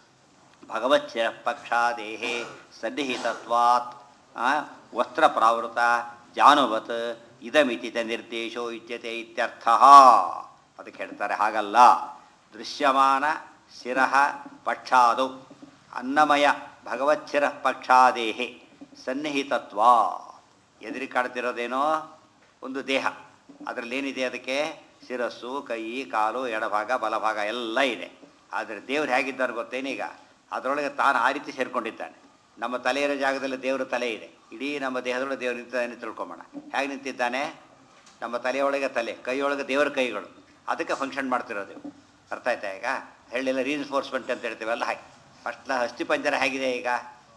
ಭಗವತ್ ಶಿರಃ ಪಕ್ಷಾದೇಹೇ ಸನ್ನಿಹಿತತ್ವಾತ್ ಆ, ವಸ್ತ್ರ ಪ್ರಾವೃತ ಜಾನುವತ್ ಇದಮಿತಿ ಚ ನಿರ್ದೇಶೋ ಇಚ್ಯತೆ ಇತ್ಯರ್ಥ ಅದಕ್ಕೆ ಹೇಳ್ತಾರೆ ಹಾಗಲ್ಲ ದೃಶ್ಯಮಾನ ಶಿರಃ ಪಕ್ಷಾದೌ ಅನ್ನಮಯ ಭಗವಚ್ಛಿರ ಪಕ್ಷಾದೇಹೆ ಸನ್ನಿಹಿತತ್ವ ಎದುರಿ ಕಾಡ್ತಿರೋದೇನೋ ಒಂದು ದೇಹ ಅದರಲ್ಲಿ ಏನಿದೆ ಅದಕ್ಕೆ ಶಿರಸ್ಸು ಕೈ ಕಾಲು ಎಡಭಾಗ ಬಲಭಾಗ ಎಲ್ಲ ಇದೆ ಆದರೆ ದೇವ್ರು ಹೇಗಿದ್ದಾನೆ ಗೊತ್ತೇನೀಗ ಅದರೊಳಗೆ ತಾನು ಆ ರೀತಿ ಸೇರ್ಕೊಂಡಿದ್ದಾನೆ ನಮ್ಮ ತಲೆ ಇರೋ ಜಾಗದಲ್ಲಿ ದೇವರ ತಲೆ ಇದೆ ಇಡೀ ನಮ್ಮ ದೇಹದೊಳಗೆ ದೇವರು ನಿಂತಿದ್ದಾನೆ ತಿಳ್ಕೊಂಬೋಣ ಹೇಗೆ ನಿಂತಿದ್ದಾನೆ ನಮ್ಮ ತಲೆಯೊಳಗೆ ತಲೆ ಕೈಯೊಳಗೆ ದೇವರ ಕೈಗಳು ಅದಕ್ಕೆ ಫಂಕ್ಷನ್ ಮಾಡ್ತಿರೋದು ಇವು. ಅರ್ಥ ಆಯ್ತಾ ಈಗ ಹೇಳಿಲ್ಲ ರೀನ್ಫೋರ್ಸ್ಮೆಂಟ್ ಅಂತ ಹೇಳ್ತೀವಲ್ಲ ಹಾಗೆ ಫಸ್ಟ್ ಹಸ್ತಿ ಪಂಜರ ಹೇಗಿದೆ ಈಗ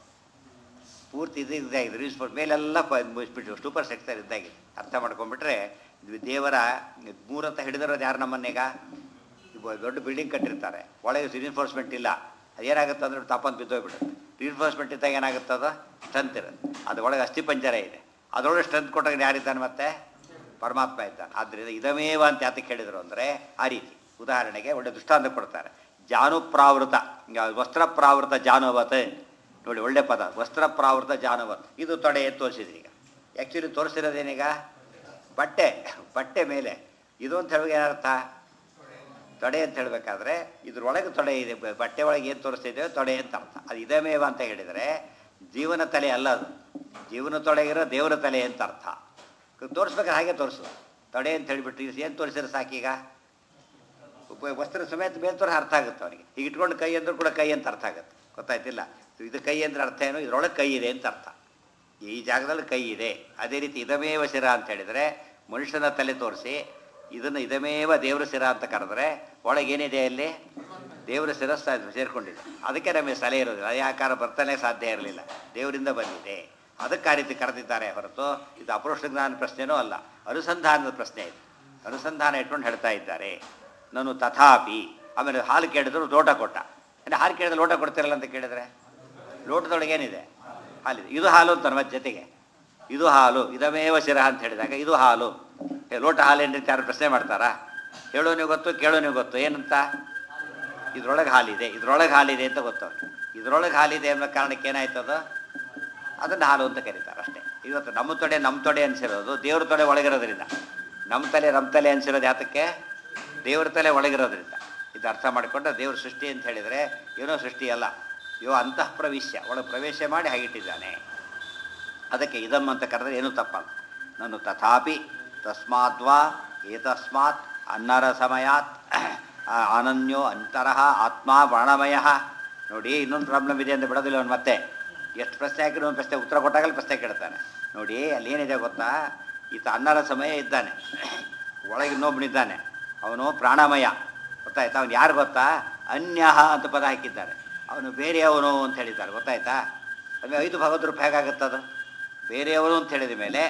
ಪೂರ್ತಿ ಇದು ಇದಾಗಿದೆ ರೀನ್ಫೋರ್ಸ್ ಮೇಲೆಲ್ಲ ಪ- ಮುಗಿಸ್ಬಿಟ್ಟು ಸೂಪರ್ ಸೆಕ್ಟರ್ ಇದ್ದಾಗಿದೆ ಅರ್ಥ ಮಾಡ್ಕೊಂಡ್ಬಿಟ್ರೆ ಇದು ದೇವರ ಮೂರಂತ ಹಿಡಿದಿರೋದು ಯಾರು ನಮ್ಮನ್ನೀಗ ಇವ ದೊಡ್ಡ ಬಿಲ್ಡಿಂಗ್ ಕಟ್ಟಿರ್ತಾರೆ ಒಳಗೆ ರೀನ್ಫೋರ್ಸ್ಮೆಂಟ್ ಇಲ್ಲ ಅದೇನಾಗುತ್ತೆ ಅಂದ್ರೆ ತಪ್ಪಂತ ಬಿದ್ದೋಗ್ಬಿಡುತ್ತೆ ರೀನ್ಫೋರ್ಸ್ಮೆಂಟ್ ಇದ್ದಾಗ ಏನಾಗುತ್ತೆ ಅದು ಸ್ಟ್ರೆಂತ್ ಇರುತ್ತೆ ಅದು ಒಳಗೆ ಅಸ್ಥಿ ಪಂಜರ ಇದೆ ಅದರೊಳಗೆ ಸ್ಟ್ರೆಂತ್ ಕೊಟ್ಟಾಗ ಯಾರಿದ್ದಾನೆ ಮತ್ತೆ ಪರಮಾತ್ಮ ಇದ್ದಾನೆ ಆದ್ದರಿಂದ ಇದಮೇವ ಅಂತ ಯಾತಕ್ಕೆ ಹೇಳಿದರು ಅಂದರೆ ಆ ರೀತಿ ಉದಾಹರಣೆಗೆ ಒಳ್ಳೆ ದೃಷ್ಟಾಂತ ಕೊಡ್ತಾರೆ ಜಾನುಪ್ರಾವೃತ ಈಗ ವಸ್ತ್ರಪ್ರಾವೃತ ಜಾನುವತ್ ನೋಡಿ ಒಳ್ಳೆ ಪದ ವಸ್ತ್ರಪ್ರಾವೃತ ಜಾನುವತ್ ಇದು ತೊಡೆ ಅಂತ ತೋರಿಸಿದ್ರಿ ಈಗ ಆ್ಯಕ್ಚುಲಿ ತೋರಿಸಿರೋದೇನೀಗ ಬಟ್ಟೆ ಬಟ್ಟೆ ಮೇಲೆ ಇದು ಅಂತ ಹೇಳುವಾಗ ಏನರ್ಥ ತೊಡೆ ಅಂತ ಹೇಳಬೇಕಾದ್ರೆ ಇದ್ರೊಳಗೆ ತೊಡೆ ಇದೆ ಬ- ಬಟ್ಟೆ ಒಳಗೆ ಏನು ತೋರಿಸ್ತಿದ್ದೇವೆ ತೊಡೆ ಅಂತ ಅರ್ಥ ಅದು ಇದಮೇವ ಅಂತ ಹೇಳಿದರೆ ಜೀವನ ತಲೆ ಅಲ್ಲ ಅದು ಜೀವನ ತೊಡೆಗಿರೋ ದೇವರ ತಲೆ ಅಂತ ಅರ್ಥ ತೋರಿಸ್ಬೇಕಾದ್ರೆ ಹಾಗೆ ತೋರಿಸು ತೊಡೆ ಅಂತ ಹೇಳಿಬಿಟ್ಟು ಏನು ತೋರಿಸಿದ್ರೆ ಸಾಕೀಗ ಉಪ- ವಸ್ತ್ರ ಸಮೇತ ಬೇರೆ ಅರ್ಥ ಆಗುತ್ತೆ ಅವನಿಗೆ ಈಗ ಇಟ್ಕೊಂಡು ಕೈ ಅಂದ್ರೂ ಕೂಡ ಕೈ ಅಂತ ಅರ್ಥ ಆಗುತ್ತೆ ಗೊತ್ತಾಯ್ತಿಲ್ಲ ಇದು ಕೈ ಅಂದ್ರೆ ಅರ್ಥ ಏನು ಇದರೊಳಗೆ ಕೈ ಇದೆ ಅಂತ ಅರ್ಥ ಈ ಜಾಗದಲ್ಲಿ ಕೈ ಇದೆ ಅದೇ ರೀತಿ ಇದಮೇವ ಶಿರ ಅಂತ ಹೇಳಿದರೆ ಮನುಷ್ಯನ ತಲೆ ತೋರಿಸಿ ಇದನ್ನು ಇದಮೇವ ದೇವರ ಶಿರ ಅಂತ ಕರೆದ್ರೆ ಒಳಗೇನಿದೆ ಅಲ್ಲಿ ದೇವರ ಶಿರಸ್ಸ ಸೇರ್ಕೊಂಡಿದೆ ಅದಕ್ಕೆ ನಮಗೆ ಸಲಹೆ ಇರೋದಿಲ್ಲ ಅದೇ ಆಕಾರ ಬರ್ತಾನೆ ಸಾಧ್ಯ ಇರಲಿಲ್ಲ ದೇವರಿಂದ ಬಂದಿದೆ ಅದಕ್ಕೆ ಆ ರೀತಿ ಕರೆದಿದ್ದಾರೆ ಹೊರತು ಇದು ಅಪರೋಕ್ಷ ಜ್ಞಾನ ಪ್ರಶ್ನೆನೂ ಅಲ್ಲ ಅನುಸಂಧಾನದ ಪ್ರಶ್ನೆ ಇದು ಅನುಸಂಧಾನ ಇಟ್ಕೊಂಡು ಹೇಳ್ತಾ ಇದ್ದಾರೆ ನಾನು ತಥಾಪಿ ಆಮೇಲೆ ಹಾಲು ಕೇಳಿದ್ರು ಲೋಟ ಕೊಟ್ಟ ಅಂದರೆ ಹಾಲು ಕೇಳಿದ್ರೆ ಲೋಟ ಕೊಡ್ತಿರಲ್ಲ ಅಂತ ಕೇಳಿದ್ರೆ ಲೋಟದೊಳಗೆ ಏನಿದೆ ಹಾಲಿದೆ ಇದು ಹಾಲು ಅಂತ ಮತ್ತೆ ಜೊತೆಗೆ ಇದು ಹಾಲು ಇದಮೇವ ಶಿರ ಅಂತ ಹೇಳಿದಾಗ ಇದು ಹಾಲು ಏ, ಲೋಟ ಹಾಲು ಏನ್ರಿ ಅಂತ ಯಾರು ಪ್ರಶ್ನೆ ಮಾಡ್ತಾರಾ ಹೇಳೋನಿಗೆ ಗೊತ್ತು ಕೇಳೋನಿಗೆ ಗೊತ್ತು ಏನಂತ ಇದ್ರೊಳಗೆ ಹಾಲಿದೆ ಇದ್ರೊಳಗೆ ಹಾಲಿದೆ ಅಂತ ಗೊತ್ತು ಅವ್ರಿಗೆ ಇದ್ರೊಳಗೆ ಹಾಲಿದೆ ಅನ್ನೋ ಕಾರಣಕ್ಕೆ ಏನಾಯ್ತದ ಅದನ್ನು ಹಾಲು ಅಂತ ಕರೀತಾರೆ ಅಷ್ಟೇ ಇವತ್ತು ನಮ್ಮ ತೊಡೆ ನಮ್ಮ ತೊಡೆ ಅನ್ಸಿರೋದು ದೇವ್ರ ತೊಡೆ ಒಳಗಿರೋದ್ರಿಂದ ನಮ್ಮ ತಲೆ ನಮ್ಮ ತಲೆ ಅನ್ಸಿರೋದು ಯಾತಕ್ಕೆ ದೇವ್ರ ತಲೆ ಒಳಗಿರೋದ್ರಿಂದ ಇದು ಅರ್ಥ ಮಾಡಿಕೊಂಡ್ರೆ ದೇವ್ರ ಸೃಷ್ಟಿ ಅಂತ ಹೇಳಿದರೆ ಏನೋ ಸೃಷ್ಟಿ ಅಲ್ಲ ಇವ ಅಂತಃ ಪ್ರವೇಶ ಒಳಗೆ ಪ್ರವೇಶ ಮಾಡಿ ಹಾಗಿಟ್ಟಿದ್ದಾನೆ ಅದಕ್ಕೆ ಇದಮ್ ಅಂತ ಕರೆದ್ರೆ ಏನೂ ತಪ್ಪಲ್ಲ ನಾನು ತಥಾಪಿ ತಸ್ಮಾದ್ವಾ ಏತಸ್ಮಾತ್ ಅನ್ನರ ಸಮಯಾತ್ ಆ, ಅನನ್ಯೋ ಅಂತರಃ ಆತ್ಮ ಪ್ರಾಣಮಯ ನೋಡಿ ಇನ್ನೊಂದು ಪ್ರಾಬ್ಲಮ್ ಇದೆ ಅಂತ ಬಿಡೋದಿಲ್ಲ ಅವನು ಮತ್ತೆ ಎಷ್ಟು ಪ್ರಶ್ನೆ ಹಾಕಿದ್ರು ಒಂದು ಪ್ರಶ್ನೆ ಉತ್ತರ ಕೊಟ್ಟಾಗಲೇ ಪ್ರಶ್ನೆ ಕೇಳ್ತಾನೆ ನೋಡಿ ಅಲ್ಲಿ ಏನಿದೆ ಗೊತ್ತಾ ಈತ ಅನ್ನರ ಸಮಯ ಇದ್ದಾನೆ ಒಳಗೆ ಇನ್ನೊಬ್ಬನಿದ್ದಾನೆ ಅವನು ಪ್ರಾಣಮಯ ಗೊತ್ತಾಯ್ತಾ ಅವನು ಯಾರು ಗೊತ್ತಾ ಅನ್ಯಃ ಅಂತ ಪದ ಹಾಕಿದ್ದಾರೆ ಅವನು ಬೇರೆಯವನು ಅಂತ ಹೇಳಿದ್ದಾರೆ ಗೊತ್ತಾಯ್ತಾ ಅಂದರೆ ಐದು ಭಗವದ್ ರೂಪಾಯಿ ಹೇಗಾಗುತ್ತದು ಬೇರೆಯವನು ಅಂತ ಹೇಳಿದ ಮೇಲೆ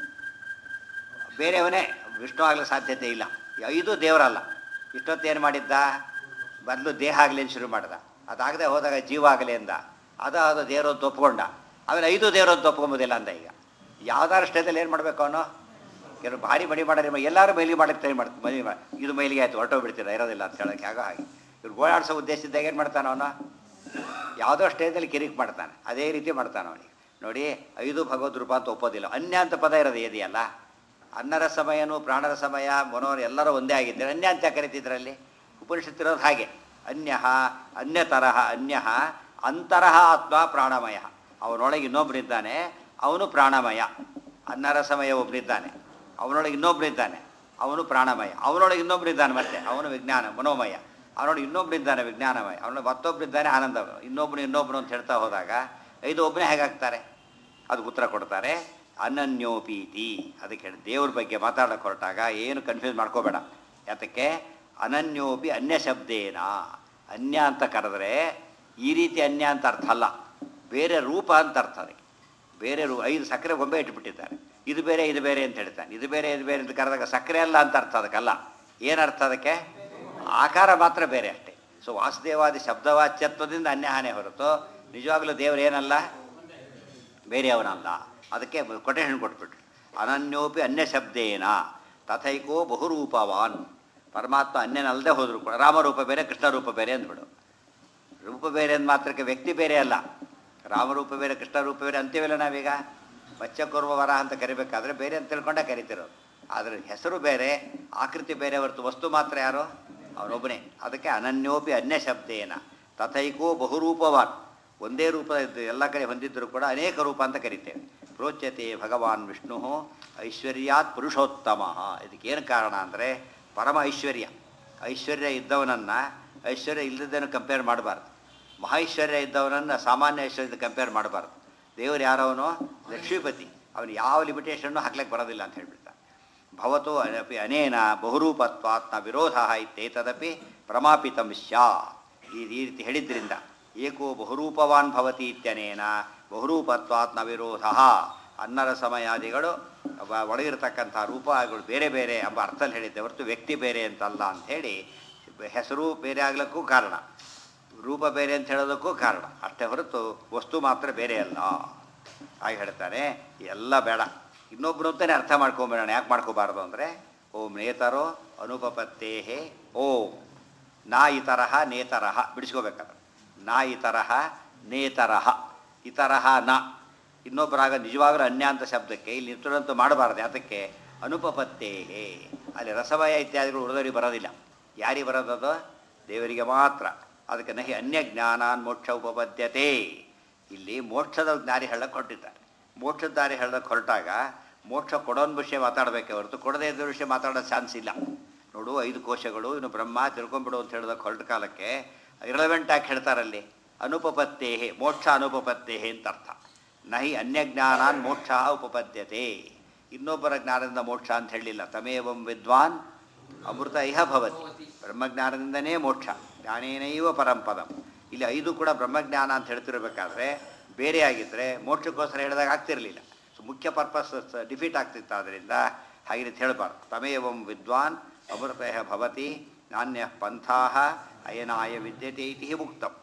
ಬೇರೆಯವನೇ ವಿಷ್ಣು ಆಗಲಿಕ್ಕೆ ಸಾಧ್ಯತೆ ಇಲ್ಲ ಈ ಐದು ದೇವರಲ್ಲ ಇಷ್ಟೊತ್ತು ಏನು ಮಾಡಿದ್ದ ಬದಲು ದೇಹ ಆಗಲಿ ಅಂತ ಶುರು ಮಾಡ್ದ ಅದಾಗದೆ ಹೋದಾಗ ಜೀವ ಆಗಲಿ ಅಂದ ಅದು ಅದು ದೇವರು ಅಂತ ಒಪ್ಕೊಂಡ ಆಮೇಲೆ ಐದು ದೇವರು ಅಂತ ಒಪ್ಕೊಂಬೋದಿಲ್ಲ ಅಂದ ಈಗ ಯಾವ್ದಾರು ಸ್ಟೇಜಲ್ಲಿ ಏನು ಮಾಡಬೇಕು ಅವನು ಕೆಲವು ಭಾರಿ ಮಡಿ ಮಾಡೋರು ಎಲ್ಲರೂ ಮೈಲಿಗೆ ಮಾಡಕ್ಕೆ ಟ್ರೈ ಮಾಡ್ತಾರೆ ಮೈಲಿಗೆ ಮಾಡಿ ಇದು ಮೈಲಿಗೆ ಆಯ್ತು ಹೊರಟೋಗ್ಬಿಡ್ತೀರ ಇರೋದಿಲ್ಲ ಅಂತ ಹೇಳೋಕ್ಕೆ ಆಗೋ ಹಾಗೆ ಇವ್ರು ಗೋಳಾಡಿಸೋ ಉದ್ದೇಶದಾಗ ಏನು ಮಾಡ್ತಾನೆ ಅವನು ಯಾವುದೋ ಸ್ಟೇಜಲ್ಲಿ ಕಿರಿಕ್ ಮಾಡ್ತಾನೆ ಅದೇ ರೀತಿ ಮಾಡ್ತಾನೆ ಅವನಿಗೆ ನೋಡಿ ಐದು ಭಗವದ್ ರೂಪ ಅಂತ ಒಪ್ಪೋದಿಲ್ಲ ಅನ್ಯ ಅಂತ ಪದ ಇರೋದು ಇದೆಯಲ್ಲ ಅನ್ನರ ಸಮಯನೂ ಪ್ರಾಣರ ಸಮಯ ಮನೋರು ಎಲ್ಲರೂ ಒಂದೇ ಆಗಿದ್ದಾರೆ ಅನ್ಯ ಅಂತ ಯಾಕೆ ಕರಿತಿದ್ರಲ್ಲಿ ಉಪನಿಷತ್ತಿರೋದು ಹಾಗೆ ಅನ್ಯ ಅನ್ಯತರಹ ಅನ್ಯ ಅಂತರಹ ಆತ್ಮ ಪ್ರಾಣಮಯ ಅವನೊಳಗೆ ಇನ್ನೊಬ್ಬನಿದ್ದಾನೆ ಅವನು ಪ್ರಾಣಮಯ ಅನ್ನರ ಸಮಯ ಒಬ್ಬನಿದ್ದಾನೆ ಅವನೊಳಗೆ ಇನ್ನೊಬ್ಬನಿದ್ದಾನೆ ಅವನು ಪ್ರಾಣಮಯ ಅವನೊಳಗೆ ಇನ್ನೊಬ್ಬನಿದ್ದಾನೆ ಮತ್ತೆ ಅವನು ವಿಜ್ಞಾನ ಮನೋಮಯ ಅವನೊಳಗೆ ಇನ್ನೊಬ್ಬನಿದ್ದಾನೆ ವಿಜ್ಞಾನಮಯ ಅವನೊಳಗೆ ಮತ್ತೊಬ್ಬನಿದ್ದಾನೆ ಆನಂದ ಇನ್ನೊಬ್ಬನು ಇನ್ನೊಬ್ಬನು ಅಂತ ಹೇಳ್ತಾ ಹೋದಾಗ ಐದು ಒಬ್ಬನೇ ಹೇಗಾಗ್ತಾರೆ ಅದಕ್ಕೆ ಉತ್ತರ ಕೊಡ್ತಾರೆ ಅನನ್ಯೋಪೀತಿ ಅದಕ್ಕೆ ಹೇಳಿ ದೇವ್ರ ಬಗ್ಗೆ ಮಾತಾಡೋಕೆ ಹೊರಟಾಗ ಏನು ಕನ್ಫ್ಯೂಸ್ ಮಾಡ್ಕೋಬೇಡ ಯಾತಕ್ಕೆ ಅನನ್ಯೋಪಿ ಅನ್ಯ ಶಬ್ದೇನ ಅನ್ಯ ಅಂತ ಕರೆದ್ರೆ ಈ ರೀತಿ ಅನ್ಯ ಅಂತ ಅರ್ಥ ಅಲ್ಲ ಬೇರೆ ರೂಪ ಅಂತ ಅರ್ಥ ಅದಕ್ಕೆ ಬೇರೆ ರೂ ಐದು ಸಕ್ಕರೆ ಗೊಂಬೆ ಇಟ್ಬಿಟ್ಟಿದ್ದಾರೆ ಇದು ಬೇರೆ ಇದು ಬೇರೆ ಅಂತ ಹೇಳ್ತಾನೆ ಇದು ಬೇರೆ ಇದು ಬೇರೆ ಅಂತ ಕರೆದಾಗ ಸಕ್ಕರೆ ಅಲ್ಲ ಅಂತ ಅರ್ಥ ಅದಕ್ಕಲ್ಲ ಏನು ಅರ್ಥ ಅದಕ್ಕೆ ಆಕಾರ ಮಾತ್ರ ಬೇರೆ ಅಷ್ಟೇ ಸೊ ವಾಸುದೇವಾದಿ ಶಬ್ದವಾಚ್ಯತ್ವದಿಂದ ಅನ್ಯಹಾನೆ ಹೊರತು ನಿಜವಾಗ್ಲೂ ದೇವರು ಏನಲ್ಲ ಬೇರೆಯವನಲ್ಲ ಅದಕ್ಕೆ ಕೊಟೇಶನ್ ಕೊಟ್ಬಿಟ್ರು ಅನನ್ಯೋಪಿ ಅನ್ಯ ಶಬ್ದೇನ ತಥೈಕೋ ಬಹುರೂಪವಾನ್ ಪರಮಾತ್ಮ ಅನ್ಯನಲ್ಲದೆ ಹೋದ್ರು ಕೂಡ ರಾಮರೂಪ ಬೇರೆ ಕೃಷ್ಣ ರೂಪ ಬೇರೆ ಅಂದ್ಬಿಡು ರೂಪ ಬೇರೆ ಅಂದ ಮಾತ್ರಕ್ಕೆ ವ್ಯಕ್ತಿ ಬೇರೆ ಅಲ್ಲ ರಾಮರೂಪ ಬೇರೆ ಕೃಷ್ಣ ರೂಪ ಬೇರೆ ಅಂತೀವಲ್ಲ ನಾವೀಗ ಬಚ್ಚಕೂರ್ವ ವರ ಅಂತ ಕರಿಬೇಕಾದ್ರೆ ಬೇರೆ ಅಂತ ತಿಳ್ಕೊಂಡೇ ಕರಿತಿರೋದು ಆದರೆ ಹೆಸರು ಬೇರೆ ಆಕೃತಿ ಬೇರೆ ಹೊರತು ವಸ್ತು ಮಾತ್ರ ಯಾರು ಅವನೊಬ್ಬನೇ ಅದಕ್ಕೆ ಅನನ್ಯೋಪಿ ಅನ್ಯ ಶಬ್ದೇನ ತಥೈಕೋ ಬಹುರೂಪವಾನ್ ಒಂದೇ ರೂಪ ಇದ್ದು ಎಲ್ಲ ಕಡೆ ಹೊಂದಿದ್ದರೂ ಕೂಡ ಅನೇಕ ರೂಪ ಅಂತ ಕರಿತೇವೆ ಪ್ರೋಚ್ಯತೆ ಭಗವಾನ್ ವಿಷ್ಣು ಐಶ್ವರ್ಯಾತ್ ಪುರುಷೋತ್ತಮ ಇದಕ್ಕೇನು ಕಾರಣ ಅಂದರೆ ಪರಮ ಐಶ್ವರ್ಯ ಐಶ್ವರ್ಯ ಇದ್ದವನನ್ನು ಐಶ್ವರ್ಯ ಇಲ್ಲದನ್ನು ಕಂಪೇರ್ ಮಾಡಬಾರ್ದು ಮಹೈಶ್ವರ್ಯ ಇದ್ದವನನ್ನು ಸಾಮಾನ್ಯ ಐಶ್ವರ್ಯದ ಕಂಪೇರ್ ಮಾಡಬಾರ್ದು ದೇವರು ಯಾರವನು ಲಕ್ಷ್ಮೀಪತಿ ಅವನು ಯಾವ ಲಿಮಿಟೇಷನ್ನು ಹಾಕ್ಲಿಕ್ಕೆ ಬರೋದಿಲ್ಲ ಅಂತ ಹೇಳ್ಬಿಡ್ತಾನೆ ಭವತೋ ಅನಪಿ ಅನೇನ ಬಹುರೂಪತ್ವಾತ್ಮ ವಿರೋಧ ಇತ್ತೇತದಪಿ ಪ್ರಮಾಪಿತಂ ಸ್ಯಾ ಈ ಈ ರೀತಿ ಹೇಳಿದ್ರಿಂದ ಏಕೋ ಬಹುರೂಪವಾನ್ ಭವತಿ ಇತ್ಯನೇನ ಬಹುರೂಪತ್ವಾತ್ಮ ವಿರೋಧ ಅನ್ನರ ಸಮಯಾದಿಗಳು ಅವ- ಒಳಗಿರತಕ್ಕಂಥ ರೂಪಗಳು ಬೇರೆ ಬೇರೆ ಎಂಬ ಅರ್ಥದಲ್ಲಿ ಹೇಳಿದ್ದೆ ಹೊರತು ವ್ಯಕ್ತಿ ಬೇರೆ ಅಂತಲ್ಲ ಅಂಥೇಳಿ ಹೆಸರು ಬೇರೆ ಆಗ್ಲಿಕ್ಕೂ ಕಾರಣ ರೂಪ ಬೇರೆ ಅಂತ ಹೇಳೋದಕ್ಕೂ ಕಾರಣ ಅಷ್ಟೇ ಹೊರತು ವಸ್ತು ಮಾತ್ರ ಬೇರೆ ಅಲ್ಲ ಹಾಗೆ ಹೇಳ್ತಾರೆ ಎಲ್ಲ ಬೇಡ ಇನ್ನೊಬ್ಬರು ಅಂತಾನೆ ಅರ್ಥ ಮಾಡ್ಕೊಂಬೇಡ ಯಾಕೆ ಮಾಡ್ಕೋಬಾರ್ದು ಅಂದರೆ ಓಂ ನೇತರೋ ಅನುಪಪತ್ತೇಹೇ ಓಂ ನಾ ಈ ತರಹ ನೇತರಹ ಬಿಡಿಸ್ಕೋಬೇಕಾದ್ರೆ ನಾ ಈ ತರಹ ನೇತರಹ ಈ ತರಹ ನ ಇನ್ನೊಬ್ಬರಾಗ ನಿಜವಾಗ್ಲೂ ಅನ್ಯ ಅಂತ ಶಬ್ದಕ್ಕೆ ಇಲ್ಲಿ ನಿಂತರಂತೂ ಮಾಡಬಾರ್ದು ಯಾತಕ್ಕೆ ಅನುಪಪತ್ತೇಹೇ ಅಲ್ಲಿ ರಸಮಯ ಇತ್ಯಾದಿಗಳು ಉಳಿದವರಿಗೆ ಬರೋದಿಲ್ಲ ಯಾರಿಗೆ ಬರೋದದು ದೇವರಿಗೆ ಮಾತ್ರ ಅದಕ್ಕೆ ನಹಿ ಅನ್ಯ ಜ್ಞಾನಾನ್ ಮೋಕ್ಷ ಉಪಪದ್ಯತೆ ಇಲ್ಲಿ ಮೋಕ್ಷದ ದಾರಿ ಹೇಳಕ್ಕೆ ಹೊರಟಿದ್ದಾರೆ ಮೋಕ್ಷದ ದಾರಿ ಹೇಳಕ್ಕೆ ಹೊರಟಾಗ ಮೋಕ್ಷ ಕೊಡೋನ್ ವಿಷಯ ಮಾತಾಡಬೇಕೆ ಹೊರತು ಕೊಡದೇ ಇದ್ದ ವಿಷಯ ಮಾತಾಡೋ ಚಾನ್ಸ್ ಇಲ್ಲ ನೋಡು ಐದು ಕೋಶಗಳು ಇನ್ನು ಬ್ರಹ್ಮ ತಿಳ್ಕೊಂಬಿಡು ಅಂತ ಹೇಳೋದಕ್ಕೆ ಹೊರಟ ಕಾಲಕ್ಕೆ ಇರಲೆವೆಂಟ್ ಆಗಿ ಹೇಳ್ತಾರಲ್ಲಿ ಅನುಪಪತ್ತೇಹೆ ಮೋಕ್ಷ ಅನುಪಪತ್ತೇಹೆ ಅಂತ ಅರ್ಥ ನಹಿ ಅನ್ಯ ಜ್ಞಾನಾನ್ ಮೋಕ್ಷ ಉಪಪದ್ಯತೆ ಇನ್ನೊಬ್ಬರ ಜ್ಞಾನದಿಂದ ಮೋಕ್ಷ ಅಂತ ಹೇಳಲಿಲ್ಲ ತಮೇವಂ ವಿದ್ವಾನ್ ಅಮೃತ ಇಹ ಭವತಿ ಬ್ರಹ್ಮಜ್ಞಾನದಿಂದನೇ ಮೋಕ್ಷ ಜ್ಞಾನೇನೈವ ಪರಂಪದಂ ಇಲ್ಲಿ ಐದು ಕೂಡ ಬ್ರಹ್ಮಜ್ಞಾನ ಅಂತ ಹೇಳ್ತಿರ್ಬೇಕಾದ್ರೆ ಬೇರೆ ಆಗಿದ್ದರೆ ಮೋಕ್ಷಕ್ಕೋಸ್ಕರ ಹೇಳಿದಾಗ ಆಗ್ತಿರಲಿಲ್ಲ ಸೊ ಮುಖ್ಯ ಪರ್ಪಸ್ ಡಿಫೀಟ್ ಆಗ್ತಿತ್ತು ಆದ್ದರಿಂದ ಹಾಗೆ ರೀತಿ ಹೇಳಬಾರ್ದು ತಮೇವಂ ವಿದ್ವಾನ್ ಅಮೃತ ಇಹ ಭವತಿ ನಾಣ್ಯ ಪಂಥಾ ಅಯನಾಯ ವಿದ್ಯತೆ ಇತಿ ಮುಕ್ತಂ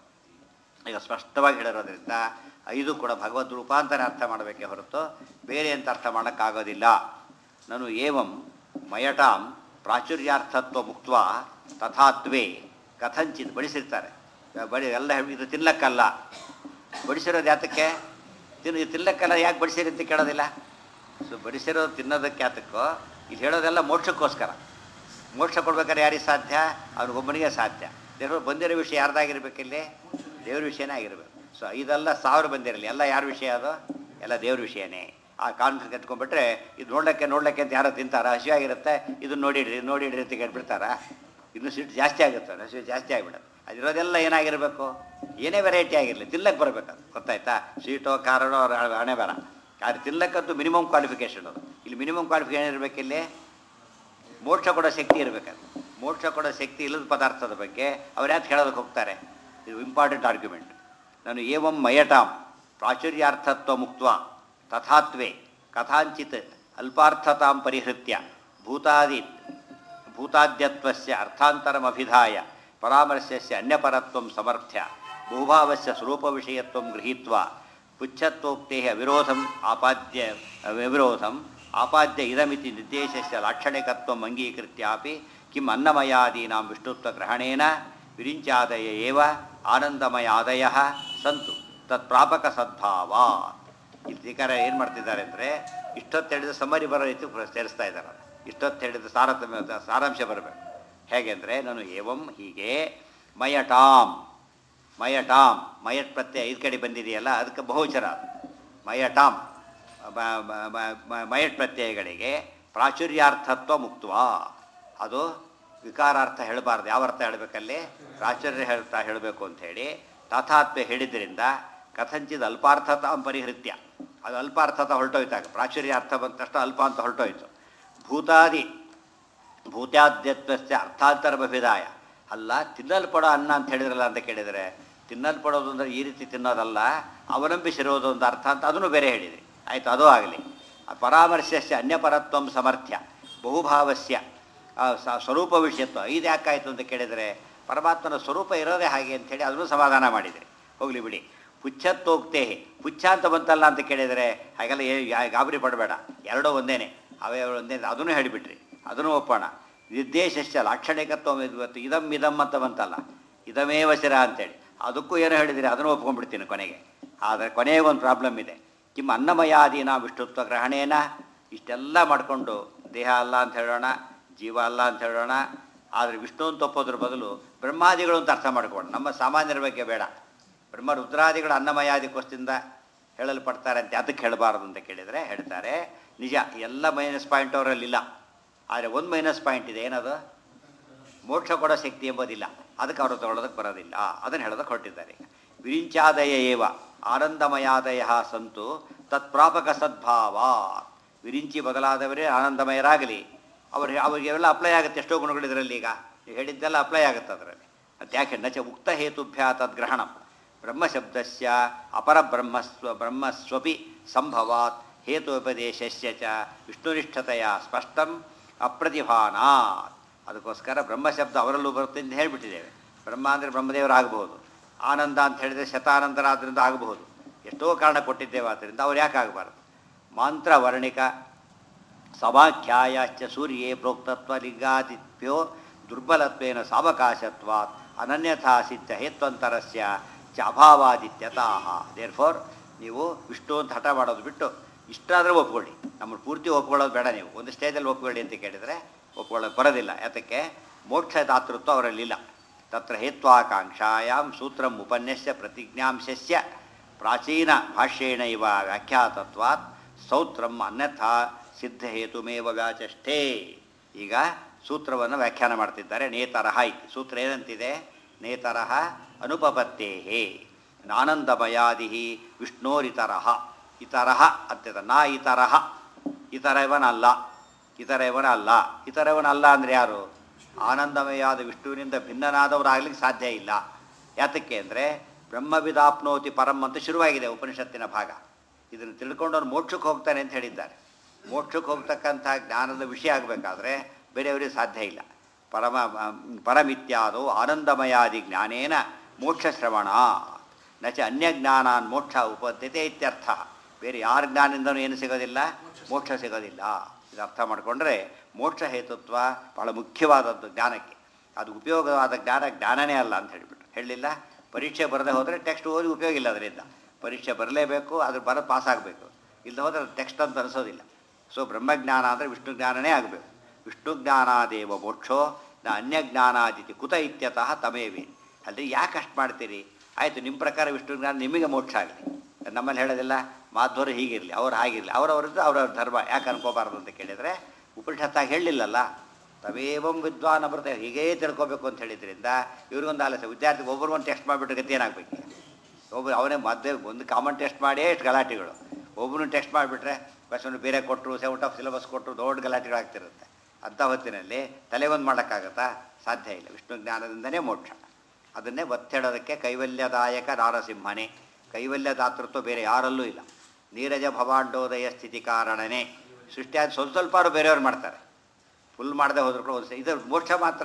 ಈಗ ಸ್ಪಷ್ಟವಾಗಿ ಹೇಳಿರೋದ್ರಿಂದ ಐದು ಕೂಡ ಭಗವದ್ ರೂಪಾಂತರ ಅರ್ಥ ಮಾಡಬೇಕೇ ಹೊರತು ಬೇರೆ ಅಂತ ಅರ್ಥ ಮಾಡೋಕ್ಕಾಗೋದಿಲ್ಲ ನಾನು ಏವಂ ಮಯಟಾಂ ಪ್ರಾಚುರ್ಯಾರ್ಥತ್ವ ಮುಕ್ತ ತಥಾತ್ವೇ ಕಥಂಚಿತ್ ಬಡಿಸಿರ್ತಾರೆ ಬಡಿ ಎಲ್ಲ ಇದು ತಿನ್ನಕ್ಕಲ್ಲ ಬಡಿಸಿರೋದು ಯಾತಕ್ಕೆ ತಿನ್ನು ತಿನ್ನಕ್ಕಲ್ಲ ಯಾಕೆ ಬಡಿಸಿರಿ ಅಂತ ಕೇಳೋದಿಲ್ಲ ಸೊ ಬಡಿಸಿರೋದು ತಿನ್ನೋದಕ್ಕೆ ಯಾತಕ್ಕೋ ಇಲ್ಲಿ ಹೇಳೋದೆಲ್ಲ ಮೋಕ್ಷಕ್ಕೋಸ್ಕರ ಮೋಕ್ಷ ಕೊಡ್ಬೇಕಾದ್ರೆ ಯಾರಿಗೆ ಸಾಧ್ಯ ಅವನಿಗೊಬ್ಬನಿಗೆ ಸಾಧ್ಯ ದೇವರು ಬಂದಿರೋ ವಿಷಯ ಯಾರ್ದಾಗಿರ್ಬೇಕಿಲ್ಲಿ ದೇವ್ರ ವಿಷಯನೇ ಆಗಿರ್ಬೇಕು ಸೊ ಇದೆಲ್ಲ ಸಾವಿರ ಬಂದಿರಲಿ ಎಲ್ಲ ಯಾರ ವಿಷಯ ಅದು ಎಲ್ಲ ದೇವ್ರ ವಿಷಯನೇ ಆ ಕಾನ್ಫಿಡೆನ್ಸ್ ಎತ್ಕೊಂಡ್ಬಿಟ್ರೆ ಇದು ನೋಡ್ಲಿಕ್ಕೆ ನೋಡ್ಲಿಕ್ಕೆ ಅಂತ ಯಾರೋ ತಿಂತಾರ ಹಸಿವಾಗಿರುತ್ತೆ ಇದನ್ನ ನೋಡಿಡ್ರಿ ಇದು ನೋಡಿಡ್ರಿ ಅಂತ ಕೇಳ್ಬಿಡ್ತಾರ ಇನ್ನೂ ಸಿಟ್ಟು ಜಾಸ್ತಿ ಆಗುತ್ತೆ ಹಸಿವು ಜಾಸ್ತಿ ಆಗಿಬಿಡುತ್ತೆ ಅದಿರೋದೆಲ್ಲ ಏನಾಗಿರಬೇಕು ಏನೇ ವೆರೈಟಿ ಆಗಿರಲಿ ತಿನ್ನಕ್ಕೆ ಬರಬೇಕು ಅದು ಗೊತ್ತಾಯ್ತಾ ಸ್ವೀಟೋ ಖಾರನೋ ಹಣೆ ಬೇಡ ಆದರೆ ತಿನ್ನಕ್ಕಂತೂ ಮಿನಿಮಮ್ ಕ್ವಾಲಿಫಿಕೇಷನ್ ಅದು ಇಲ್ಲಿ ಮಿನಿಮಮ್ ಕ್ವಾಲಿಫಿಕೇಷನ್ ಇರಬೇಕಿಲ್ಲಿ ಮೋಕ್ಷ ಕೊಡೋ ಶಕ್ತಿ ಇರಬೇಕದು ಮೋಕ್ಷ ಕೊಡೋ ಶಕ್ತಿ ಇಲ್ಲದ ಪದಾರ್ಥದ ಬಗ್ಗೆ ಅವ್ರು ಯಾಕೆ ಹೇಳೋದಕ್ಕೆ ಹೋಗ್ತಾರೆ ಇದು ಇಂಪಾರ್ಟೆಂಟ್ ಆರ್ಗ್ಯುಮೆಂಟ್ ನಾನು ಏವಂ ಮಯಟಾಂ ಪ್ರಾಚುರ್ಯಾರ್ಥತ್ವ ಮುಕ್ತ ತಥಾತ್ವೇ ಕಥಾಂಚಿತ್ ಅಲ್ಪಾರ್ಥತಾಂ ಪರಿಹೃತ್ಯ ಭೂತಾದಿ ಭೂತಾದ್ಯತ್ವಸ್ಯ ಅರ್ಥಾಂತರಮಭಿಧಾಯ ಪರಾಮರ್ಶಸ್ಯ ಅನ್ಯಪರತ್ವಂ ಸಮರ್ಥ್ಯ ಬಹುಭಾವಸ್ಯ ಸ್ವರೂಪವಿಷಯತ್ವಂ ಗೃಹೀತ್ವಾ ಪುಚ್ಛತ್ವೋಕ್ತೆ ಅವಿರೋಧಂ ಆಪಾದ್ಯ ಅವಿರೋಧಂ ಆಪಾದ್ಯ ಇದಮಿತಿ ನಿರ್ದೇಶಸ್ಯ ಲಾಕ್ಷಣಿಕತ್ವಂ ಅಂಗೀಕೃತ್ಯಾಪಿ ಕಿಂ ಅನ್ನಮಯಾದೀನಾಂ ವಿಷ್ಣುತ್ವಗ್ರಹಣೇನ ವಿರಿಂಚಾದಯ ಏವ ಆನಂದಮಯಾದಯ ಸಂತು ತತ್ಪ್ರಾಪಕ ಸದ್ಭಾವ ಇಲ್ಲಿ ಟೀಕಾರ ಏನು ಮಾಡ್ತಿದ್ದಾರೆ ಅಂದರೆ ಇಷ್ಟೊತ್ತು ಹೇಳಿದ ಸಮರಿ ಬರೋ ರೀತಿ ಪ್ರ- ಸೇರಿಸ್ತಾ ಇದ್ದಾರೆ ಇಷ್ಟೊತ್ತು ಹೇಳಿದ ಸಾರತಮ್ಯ ಸಾರಾಂಶ ಬರಬೇಕು ಹೇಗೆ ಅಂದರೆ ನಾನು ಏವಂ ಹೀಗೆ ಮಯಟಾಂ ಮಯಟಾಂ ಮಯಟ್ ಪ್ರತ್ಯಯ ಐದು ಕಡೆ ಬಂದಿದೆಯಲ್ಲ ಅದಕ್ಕೆ ಬಹುಚರ ಅದು. ಮಯಟಾಂ ಮ- ಮ- ಮ- ಮ- ಮಯಟ್ ಪ್ರತ್ಯಯಗಳಿಗೆ ಪ್ರಾಚುರ್ಯಾರ್ಥತ್ವ ಮುಕ್ತವ ಅದು ವಿಕಾರಾರ್ಥ ಹೇಳಬಾರ್ದು ಯಾವ ಅರ್ಥ ಹೇಳಬೇಕಲ್ಲಿ ಪ್ರಾಚುರ್ಯ ಹೇಳ್ತಾ ಹೇಳಬೇಕು ಅಂಥೇಳಿ ತಥಾತ್ವ ಹೇಳಿದ್ರಿಂದ ಕಥಂಚಿದ ಅಲ್ಪಾರ್ಥತ ಪರಿಹೃತ್ಯ ಅದು ಅಲ್ಪಾರ್ಥತ ಹೊರಟೋಯ್ತಾಗ ಪ್ರಾಚುರ್ಯ ಅರ್ಥ ಬಂದ ತಕ್ಷಣ ಅಲ್ಪ ಅಂತ ಹೊರಟೋಯ್ತು ಭೂತಾದಿ ಭೂತ್ಯಾದ್ಯತ್ವಸ್ಯ ಅರ್ಥಾಂತರಭಿದಾಯ ಅಲ್ಲ ತಿನ್ನಲ್ಪಡೋ ಅನ್ನ ಅಂತ ಹೇಳಿದ್ರಲ್ಲ ಅಂತ ಕೇಳಿದರೆ ತಿನ್ನಲ್ಪಡೋದು ಅಂದರೆ ಈ ರೀತಿ ತಿನ್ನೋದಲ್ಲ ಅವಲಂಬಿಸಿರೋದು ಒಂದು ಅರ್ಥ ಅಂತ ಅದನ್ನು ಬೇರೆ ಹೇಳಿದೆ ಆಯಿತು ಅದು ಆಗಲಿ ಪರಾಮರ್ಶಸ್ಯ ಅನ್ಯಪರತ್ವಂ ಸಮರ್ಥ್ಯ ಬಹುಭಾವಸ್ಯ ಆ, ಸ- ಸ್ವರೂಪ ವಿಷಯತ್ವ ಇದು ಯಾಕಾಯಿತು ಅಂತ ಕೇಳಿದರೆ ಪರಮಾತ್ಮನ ಸ್ವರೂಪ ಇರೋದೇ ಹಾಗೆ ಅಂಥೇಳಿ ಅದನ್ನು ಸಮಾಧಾನ ಮಾಡಿದರೆ ಹೋಗಲಿ ಬಿಡಿ ಪುಚ್ಛತ್ತೋಗ್ತೇ ಪುಚ್ಛ ಅಂತ ಬಂತಲ್ಲ ಅಂತ ಕೇಳಿದರೆ ಹಾಗೆಲ್ಲ ಏ ಯಾ- ಗಾಬರಿ ಪಡಬೇಡ ಎರಡೂ ಒಂದೇನೆ ಅವೇ ಒಂದೇ ಅದನ್ನು ಹೇಳಿಬಿಟ್ರಿ ಅದನ್ನು ಒಪ್ಪೋಣ ನಿರ್ದೇಶಸ್ಯ ಲಾಕ್ಷಣಿಕತ್ವ ಇವತ್ತು ಇದಂ ಇದಂ ಅಂತ ಬಂತಲ್ಲ ಇದಮೇವ ಶಿರ ಅಂತೇಳಿ ಅದಕ್ಕೂ ಏನೋ ಹೇಳಿದಿರಿ ಅದನ್ನು ಒಪ್ಕೊಂಡ್ಬಿಡ್ತೀನಿ ಕೊನೆಗೆ ಆದರೆ ಕೊನೆಗೆ ಒಂದು ಪ್ರಾಬ್ಲಮ್ ಇದೆ ಕಿಮ್ ಅನ್ನಮಯಾದೀನ ವಿಷ್ಣುತ್ವ ಗ್ರಹಣೇನ ಇಷ್ಟೆಲ್ಲ ಮಾಡಿಕೊಂಡು ದೇಹ ಅಲ್ಲ ಅಂತ ಹೇಳೋಣ ಜೀವ ಅಲ್ಲ ಅಂತ ಹೇಳೋಣ ಆದರೆ ವಿಷ್ಣು ಅಂತ ಒಪ್ಪೋದ್ರ ಬದಲು ಬ್ರಹ್ಮಾದಿಗಳು ಅಂತ ಅರ್ಥ ಮಾಡ್ಕೊಂಡು ನಮ್ಮ ಸಾಮಾನ್ಯರ ಬಗ್ಗೆ ಬೇಡ ಬ್ರಹ್ಮ ರುದ್ರಾದಿಗಳು ಅನ್ನಮಯಾದಿಕೋಸ್ತಿಂದ ಹೇಳಲ್ಪಡ್ತಾರೆ ಅಂತ ಅದಕ್ಕೆ ಹೇಳಬಾರದು ಅಂತ ಕೇಳಿದರೆ ಹೇಳ್ತಾರೆ ನಿಜ ಎಲ್ಲ ಮೈನಸ್ ಪಾಯಿಂಟ್ ಅವರಲ್ಲಿ ಇಲ್ಲ ಆದರೆ ಒಂದು ಮೈನಸ್ ಪಾಯಿಂಟ್ ಇದೆ ಏನದು ಮೋಕ್ಷ ಕೊಡೋ ಶಕ್ತಿ ಎಂಬುದಿಲ್ಲ ಅದಕ್ಕೆ ಅವರು ತಗೊಳ್ಳೋದಕ್ಕೆ ಬರೋದಿಲ್ಲ ಅದನ್ನು ಹೇಳೋದಕ್ಕೆ ಹೊರಟಿದ್ದಾರೆ ಈಗ ವಿರಿಂಚಾದಯ ಏವ ಆನಂದಮಯಾದಯ ಸಂತು ತತ್ಪ್ರಾಪಕ ಸದ್ಭಾವ ವಿರಿಂಚಿ ಬದಲಾದವರೇ ಆನಂದಮಯರಾಗಲಿ ಅವ್ರು ಅವರಿಗೆಲ್ಲ ಅಪ್ಲೈ ಆಗುತ್ತೆ ಎಷ್ಟೋ ಗುಣಗಳಿದ್ರಲ್ಲಿ ಈಗ ನೀವು ಹೇಳಿದ್ದೆಲ್ಲ ಅಪ್ಲೈ ಆಗುತ್ತೆ ಅದರಲ್ಲಿ ಅದು ಯಾಕೆ ನಚ ಉಕ್ತ ಹೇತುಭ್ಯ ತದ್ಗ್ರಹಣ ಬ್ರಹ್ಮಶಬ್ದಸ್ಯ ಅಪರಬ್ರಹ್ಮಸ್ವ ಬ್ರಹ್ಮಸ್ವಪಿ ಸಂಭವಾತ್ ಹೇತುಪದೇಶಸ್ಯ ಚ ವಿಷ್ಣುನಿಷ್ಠತೆಯ ಸ್ಪಷ್ಟಂ ಅಪ್ರತಿಭಾನಾತ್ ಅದಕ್ಕೋಸ್ಕರ ಬ್ರಹ್ಮಶಬ್ದ ಅವರಲ್ಲೂ ಬರುತ್ತೆ ಅಂತ ಹೇಳಿಬಿಟ್ಟಿದ್ದೇವೆ ಬ್ರಹ್ಮ ಅಂದರೆ ಬ್ರಹ್ಮದೇವರಾಗಬಹುದು ಆನಂದ ಅಂತ ಹೇಳಿದರೆ ಶತಾನಂದರಾದ್ರಿಂದ ಆಗಬಹುದು ಎಷ್ಟೋ ಕಾರಣ ಕೊಟ್ಟಿದ್ದೇವೆ ಆದ್ದರಿಂದ ಅವ್ರು ಯಾಕೆ ಆಗಬಾರ್ದು ಮಾಂತ್ರ ವರ್ಣಿಕ ಸಮಾಖ್ಯಾಯಾಶ್ಚ ಸೂರ್ಯೇ ಪ್ರೋಕ್ತತ್ವ ಲಿಂಗಾದಿತ್ಯೋ ದುರ್ಬಲತ್ವೇನ ಸಾವಕಾಶತ್ವಾತ್ ಅನನ್ಯಥಾ ಸಿದ್ಧ ಹೇತ್ವಂತರಸ್ಯ ಚ ಅಭಾವಾದಿತ್ಯತಃ ದೇರ್ ಫೋರ್ ನೀವು ವಿಷ್ಣು ಅಂತ ಹಠ ಮಾಡೋದು ಬಿಟ್ಟು ಇಷ್ಟಾದರೂ ಒಪ್ಕೊಳ್ಳಿ ನಮ್ಮನ್ನು ಪೂರ್ತಿ ಒಪ್ಕೊಳ್ಳೋದು ಬೇಡ ನೀವು ಒಂದು ಸ್ಟೇಜಲ್ಲಿ ಒಪ್ಕೊಳ್ಳಿ ಅಂತ ಕೇಳಿದರೆ ಒಪ್ಕೊಳ್ಳೋದು ಬರೋದಿಲ್ಲ ಯಾತಕ್ಕೆ ಮೋಕ್ಷ ದಾತೃತ್ವ ಅವರಲ್ಲಿಲ್ಲ ತತ್ರ ಹೇತ್ವಾಕಾಂಕ್ಷಾಯಾಂ ಸೂತ್ರಂ ಉಪನ್ಯಸ್ಯ ಪ್ರತಿಜ್ಞಾಂಶಸ್ಯ ಪ್ರಾಚೀನ ಭಾಷ್ಯೇಣ ಇವ ವ್ಯಾಖ್ಯಾತತ್ವಾತ್ ಸೌತ್ರಂ ಅನ್ಯಥಾ ಸಿದ್ಧಹೇತುಮೇವ ವ್ಯಾಚಷ್ಟೇ ಈಗ ಸೂತ್ರವನ್ನು ವ್ಯಾಖ್ಯಾನ ಮಾಡ್ತಿದ್ದಾರೆ ನೇತರಹ ಇತಿ ಸೂತ್ರ ಏನಂತಿದೆ ನೇತರಹ ಅನುಪಪತ್ತೇಹೇ ನಾನಂದಮಯಾದಿ ವಿಷ್ಣೋರಿತರಹ ಇತರಹ ಅಂತಿದೆ ನಾ ಇತರಹ ಇತರ ಇವನಲ್ಲ ಇತರ ಇವನ ಅಲ್ಲ ಇತರ ಇವನ ಅಲ್ಲ ಅಂದರೆ ಯಾರು ಆನಂದಮಯಾದ ವಿಷ್ಣುವಿನಿಂದ ಭಿನ್ನನಾದವರಾಗ್ಲಿಕ್ಕೆ ಸಾಧ್ಯ ಇಲ್ಲ ಯಾತಕ್ಕೆ ಅಂದರೆ ಬ್ರಹ್ಮವಿದಾಪ್ನೋತಿ ಪರಂ ಅಂತ ಶುರುವಾಗಿದೆ ಉಪನಿಷತ್ತಿನ ಭಾಗ ಇದನ್ನು ತಿಳ್ಕೊಂಡವ್ರು ಮೋಕ್ಷಕ್ಕೆ ಹೋಗ್ತಾನೆ ಅಂತ ಹೇಳಿದ್ದಾರೆ ಮೋಕ್ಷಕ್ಕೆ ಹೋಗ್ತಕ್ಕಂಥ ಜ್ಞಾನದ ವಿಷಯ ಆಗಬೇಕಾದ್ರೆ ಬೇರೆಯವರಿಗೆ ಸಾಧ್ಯ ಇಲ್ಲ ಪರಮ ಪರಮಿತ್ಯಾದೋ ಆನಂದಮಯಾದಿ ಜ್ಞಾನೇನ ಮೋಕ್ಷ ಶ್ರವಣ ನಚ ಅನ್ಯಜ್ಞಾನಾನ್ ಮೋಕ್ಷ ಉಪದ್ಯತೆ ಇತ್ಯರ್ಥ ಬೇರೆ ಯಾರ ಜ್ಞಾನದಿಂದನೂ ಏನು ಸಿಗೋದಿಲ್ಲ ಮೋಕ್ಷ ಸಿಗೋದಿಲ್ಲ ಇದು ಅರ್ಥ ಮಾಡಿಕೊಂಡ್ರೆ ಮೋಕ್ಷ ಹೇತುತ್ವ ಬಹಳ ಮುಖ್ಯವಾದದ್ದು ಜ್ಞಾನಕ್ಕೆ ಅದು ಉಪಯೋಗವಾದ ಜ್ಞಾನ ಜ್ಞಾನನೇ ಅಲ್ಲ ಅಂತ ಹೇಳಿಬಿಟ್ಟು ಹೇಳಲಿಲ್ಲ ಪರೀಕ್ಷೆ ಬರದೆ ಹೋದರೆ ಟೆಕ್ಸ್ಟ್ ಓದಿ ಉಪಯೋಗ ಇಲ್ಲ ಅದರಿಂದ ಪರೀಕ್ಷೆ ಬರಲೇಬೇಕು ಅದ್ರ ಬರೋದು ಪಾಸ್ ಆಗಬೇಕು ಇಲ್ಲದೆ ಹೋದರೆ ಟೆಕ್ಸ್ಟ್ ಅಂತ ಅನಿಸೋದಿಲ್ಲ ಸೊ ಬ್ರಹ್ಮಜ್ಞಾನ ಅಂದರೆ ವಿಷ್ಣು ಜ್ಞಾನನೇ ಆಗಬೇಕು ವಿಷ್ಣು ಜ್ಞಾನಾದೇವ ಮೋಕ್ಷೋ ನ ಅನ್ಯಜ್ಞಾನಾದಿತಿ ಕುತ ಇತ್ಯತಃ ತಮೇವಿ ಅಲ್ಲಿ ಯಾಕೆ ಅಷ್ಟು ಮಾಡ್ತೀರಿ ಆಯಿತು ನಿಮ್ಮ ಪ್ರಕಾರ ವಿಷ್ಣು ಜ್ಞಾನ ನಿಮಗೆ ಮೋಕ್ಷ ಆಗಲಿ ನಮ್ಮಲ್ಲಿ ಹೇಳೋದಿಲ್ಲ ಮಾಧ್ವರು ಹೀಗಿರಲಿ ಅವ್ರು ಹಾಗಿರಲಿ ಅವರವ್ರದ್ದು ಅವರವ್ರ ಧರ್ಮ ಯಾಕೆ ಅನ್ಕೋಬಾರ್ದು ಅಂತ ಕೇಳಿದರೆ ಉಪನಿಷತ್ತಾಗಿ ಹೇಳಲಿಲ್ಲಲ್ಲ ತವೇವಂ ವಿದ್ವಾನ್ ಅಮೃತ ಹೀಗೇ ತಿಳ್ಕೊಬೇಕು ಅಂತ ಹೇಳಿದ್ರಿಂದ ಇವ್ರಿಗೊಂದು ಆಲಸ್ಯ ವಿದ್ಯಾರ್ಥಿ ಒಬ್ಬರು ಒಂದು ಟೆಸ್ಟ್ ಮಾಡಿಬಿಟ್ಟು ಗತಿ ಏನಾಗಬೇಕು ಒಬ್ಬರು ಅವನೇ ಮಧ್ಯೆ ಒಂದು ಕಾಮನ್ ಟೆಸ್ಟ್ ಮಾಡಿ ಎಷ್ಟು ಗಲಾಟೆಗಳು ಒಬ್ಬನು ಟೆಸ್ಟ್ ಮಾಡಿಬಿಟ್ರೆ ಕ್ವಶನ್ ಬೇರೆ ಕೊಟ್ಟರು ಸೆವೆಂಟ್ ಆಫ್ ಸಿಲೆಬಸ್ ಕೊಟ್ಟರು ದೊಡ್ಡ ಗಲಾಟೆಗಳಾಗ್ತಿರುತ್ತೆ ಅಂಥ ಹೊತ್ತಿನಲ್ಲಿ ತಲೆ ಒಂದು ಮಾಡೋಕ್ಕಾಗತ್ತಾ ಸಾಧ್ಯ ಇಲ್ಲ ವಿಷ್ಣು ಜ್ಞಾನದಿಂದನೇ ಮೋಕ್ಷ ಅದನ್ನೇ ಒತ್ತೇಳೋದಕ್ಕೆ ಕೈವಲ್ಯದಾಯಕ ನಾರಸಿಂಹನೇ ಕೈವಲ್ಯದಾತೃತ್ವ ಬೇರೆ ಯಾರಲ್ಲೂ ಇಲ್ಲ ನೀರಜ ಭವಾಂಡೋದಯ ಸ್ಥಿತಿ ಕಾರಣನೇ ಸೃಷ್ಟಿಯಾದ ಸ್ವಲ್ಪ ಸ್ವಲ್ಪ ಬೇರೆಯವ್ರು ಮಾಡ್ತಾರೆ ಫುಲ್ ಮಾಡದೆ ಹೋದ್ರು ಕೂಡ ಒಂದು ಇದು ಮೋಕ್ಷ ಮಾತ್ರ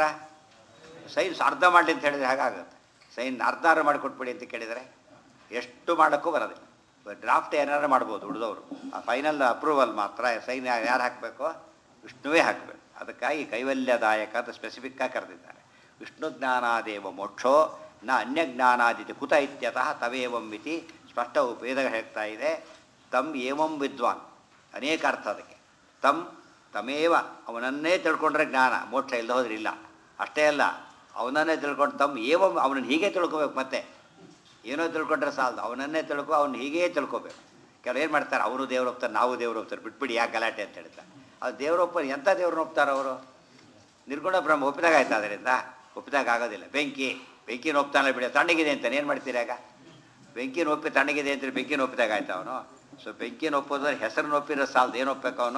ಸೈನ್ಸ್ ಅರ್ಧ ಮಾಡಲಿ ಅಂತ ಹೇಳಿದ್ರೆ ಹಾಗಾಗುತ್ತೆ ಸೈನ್ ಅರ್ಧ ಮಾಡಿಕೊಟ್ಬಿಡಿ ಅಂತ ಕೇಳಿದರೆ ಎಷ್ಟು ಮಾಡೋಕ್ಕೂ ಬರೋದಿಲ್ಲ ಡ್ರಾಫ್ಟ್ ಏನಾರು ಮಾಡ್ಬೋದು ಉಳಿದವರು ಆ ಫೈನಲ್ ಅಪ್ರೂವಲ್ ಮಾತ್ರ ಸೈನ್ ಯಾರು ಹಾಕಬೇಕು ವಿಷ್ಣುವೇ ಹಾಕಬೇಕು ಅದಕ್ಕಾಗಿ ಕೈವಲ್ಯದಾಯಕ ಅಂತ ಸ್ಪೆಸಿಫಿಕ್ಕಾಗಿ ಕರೆದಿದ್ದಾರೆ ವಿಷ್ಣು ಜ್ಞಾನಾದೇವ ಮೋಕ್ಷೋ ನ ಅನ್ಯಜ್ಞಾನಾದಿತಿ ಕುತ ಇತ್ಯತಃ ತವೇವಂ ಇತಿ ಸ್ಪಷ್ಟ ವೇದ ಹೇಳ್ತಾ ಇದೆ ತಮ್ ಏವಂ ವಿದ್ವಾನ್ ಅನೇಕ ಅರ್ಥ ಅದಕ್ಕೆ ತಮ್ ತಮೇವ ಅವನನ್ನೇ ತಿಳ್ಕೊಂಡ್ರೆ ಜ್ಞಾನ ಮೋಕ್ಷ ಇಲ್ಲದೆ ಹೋದ್ರೆ ಇಲ್ಲ ಅಷ್ಟೇ ಅಲ್ಲ ಅವನನ್ನೇ ತಿಳ್ಕೊಂಡು ತಮ್ಮ ಏವಂ ಅವನನ್ನು ಹೀಗೆ ತಿಳ್ಕೊಬೇಕು ಮತ್ತೆ ಏನೋ ತಿಳ್ಕೊಂಡ್ರೆ ಸಾಲದು ಅವನನ್ನೇ ತಿಳ್ಕೊ ಅವ್ನು ಹೀಗೇ ತಿಳ್ಕೊಬೇಕು ಕೆಲವು ಏನು ಮಾಡ್ತಾರೆ ಅವರು ದೇವ್ರು ಹೋಗ್ತಾರೆ ನಾವು ದೇವ್ರು ಹೋಗ್ತಾರೆ ಬಿಟ್ಬಿಡಿ ಯಾಕೆ ಗಲಾಟೆ ಅಂತ ಹೇಳ್ತಾರೆ ಅದು ದೇವ್ರು ಒಪ್ಪ ಎಂಥ ದೇವ್ರನ್ನ ಒಪ್ತಾರೆ ಅವರು ನಿರ್ಗುಣ ಬ್ರಹ್ಮ ಒಪ್ಪಿದಾಗ ಆಯ್ತು ಅದರಿಂದ ಒಪ್ಪಿದಾಗ ಆಗೋದಿಲ್ಲ ಬೆಂಕಿ ಬೆಂಕಿನ ಒಪ್ತಾನೆ ಬಿಡಿ ತಣ್ಣಗಿದೆ ಅಂತಾನೆ ಏನು ಮಾಡ್ತೀರಿ ಆಗ ಬೆಂಕಿನ ಒಪ್ಪಿ ತಣ್ಣಗಿದೆ ಅಂತ ಬೆಂಕಿನ ಒಪ್ಪಿದಾಗ ಆಯ್ತು ಅವನು ಸೊ ಬೆಂಕಿನ ಒಪ್ಪೋದ್ರೆ ಹೆಸರನ್ನ ಒಪ್ಪಿರೋ ಸಾಲದು ಏನು ಒಪ್ಪಬೇಕು ಅವನು